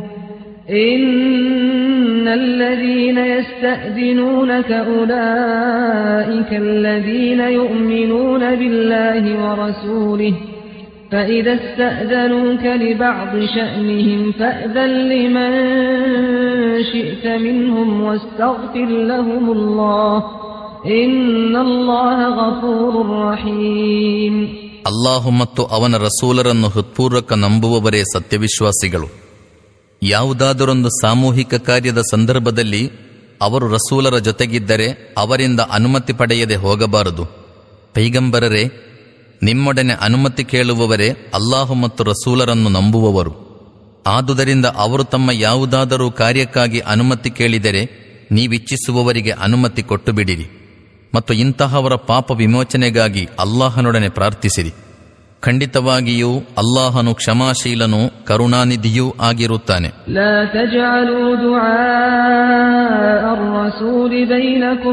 إن الذين يستأذنونك أولئك الذين يؤمنون بالله ورسوله فإذا استأذنوك لبعض شأنهم فأذن لمن شئت منهم واستغفر لهم الله إن الله غفور رحيم ಅಲ್ಲಾಹು ಮತ್ತು ಅವನ ರಸೂಲರನ್ನು ಹೃತ್ಪೂರ್ವಕ ನಂಬುವವರೇ ಸತ್ಯವಿಶ್ವಾಸಿಗಳು ಯಾವುದಾದರೊಂದು ಸಾಮೂಹಿಕ ಕಾರ್ಯದ ಸಂದರ್ಭದಲ್ಲಿ ಅವರು ರಸೂಲರ ಜೊತೆಗಿದ್ದರೆ ಅವರಿಂದ ಅನುಮತಿ ಪಡೆಯದೆ ಹೋಗಬಾರದು ಪೈಗಂಬರರೇ ನಿಮ್ಮೊಡನೆ ಅನುಮತಿ ಕೇಳುವವರೇ ಅಲ್ಲಾಹು ಮತ್ತು ರಸೂಲರನ್ನು ನಂಬುವವರು ಆದುದರಿಂದ ಅವರು ತಮ್ಮ ಯಾವುದಾದರೂ ಕಾರ್ಯಕ್ಕಾಗಿ ಅನುಮತಿ ಕೇಳಿದರೆ ನೀವಿಚ್ಛಿಸುವವರಿಗೆ ಅನುಮತಿ ಕೊಟ್ಟು ಬಿಡಿರಿ ಮತ್ತು ಇಂತಹವರ ಪಾಪ ವಿಮೋಚನೆಗಾಗಿ ಅಲ್ಲಾಹನೊಡನೆ ಪ್ರಾರ್ಥಿಸಿರಿ ಖಂಡಿತವಾಗಿಯೂ ಅಲ್ಲಾಹನು ಕ್ಷಮಾಶೀಲನೂ ಕರುಣಾನಿಧಿಯೂ ಆಗಿರುತ್ತಾನೆ لا تجعلوا دعاء الرسول بينكم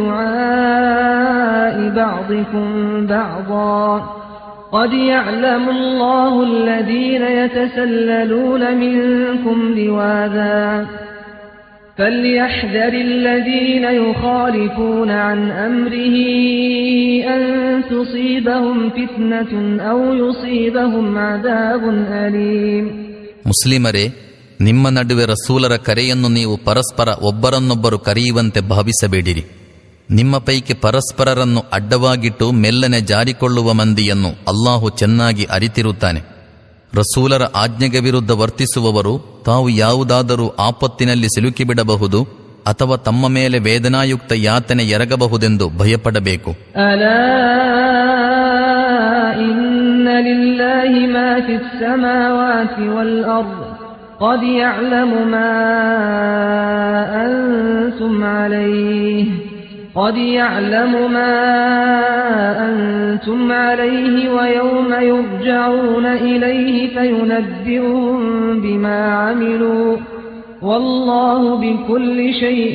كدعاء بعضكم بعضا قد يعلم الله الذين يتسللون منكم لواذا فليحذر الذين يخالفون عن أمره أن تصيبهم فتنة أو يصيبهم عذاب أليم ಮುಸ್ಲಿಮರೇ ನಿಮ್ಮ ನಡುವೆ ರಸೂಲರ ಕರೆಯನ್ನು ನೀವು ಪರಸ್ಪರ ಒಬ್ಬರನ್ನೊಬ್ಬರು ಕರೆಯುವಂತೆ ಭಾವಿಸಬೇಡಿರಿ ನಿಮ್ಮ ಪೈಕಿ ಪರಸ್ಪರರನ್ನು ಅಡ್ಡವಾಗಿಟ್ಟು ಮೆಲ್ಲನೆ ಜಾರಿಕೊಳ್ಳುವ ಮಂದಿಯನ್ನು ಅಲ್ಲಾಹು ಚೆನ್ನಾಗಿ ಅರಿತಿರುತ್ತಾನೆ ರಸೂಲರ ಆಜ್ಞೆಗೆ ವಿರುದ್ಧ ವರ್ತಿಸುವವರು ತಾವು ಯಾವುದಾದರೂ ಆಪತ್ತಿನಲ್ಲಿ ಸಿಲುಕಿಬಿಡಬಹುದು ಅಥವಾ ತಮ್ಮ ಮೇಲೆ ವೇದನಾಯುಕ್ತ ಯಾತನೆ ಎರಗಬಹುದೆಂದು ಭಯಪಡಬೇಕು ألا إن لله ما في السماوات والأرض قد يعلم ما أنتم عليه قد يعلم ما أنتم عليه ويوم يرجعون إليه فينبئهم بما عملوا والله بكل شيء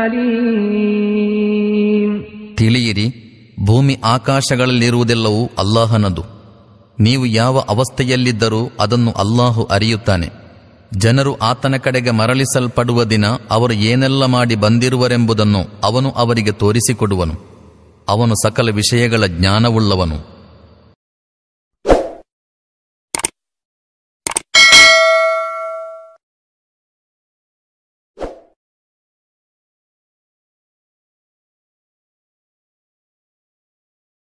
عليم ತಿಳಿಯಿರಿ ಭೂಮಿ ಆಕಾಶಗಳಲ್ಲಿರುವುದೆಲ್ಲವೂ ಅಲ್ಲಾಹನದು ನೀವು ಯಾವ ಅವಸ್ಥೆಯಲ್ಲಿದ್ದರೂ ಅದನ್ನು ಅಲ್ಲಾಹು ಅರಿಯುತ್ತಾನೆ ಜನರು ಆತನ ಕಡೆಗೆ ಮರಳಿಸಲ್ಪಡುವ ದಿನ ಅವರು ಏನೆಲ್ಲ ಮಾಡಿ ಬಂದಿರುವರೆಂಬುದನ್ನು ಅವನು ಅವರಿಗೆ ತೋರಿಸಿಕೊಡುವನು ಅವನು ಸಕಲ ವಿಷಯಗಳ ಜ್ಞಾನವುಳ್ಳವನು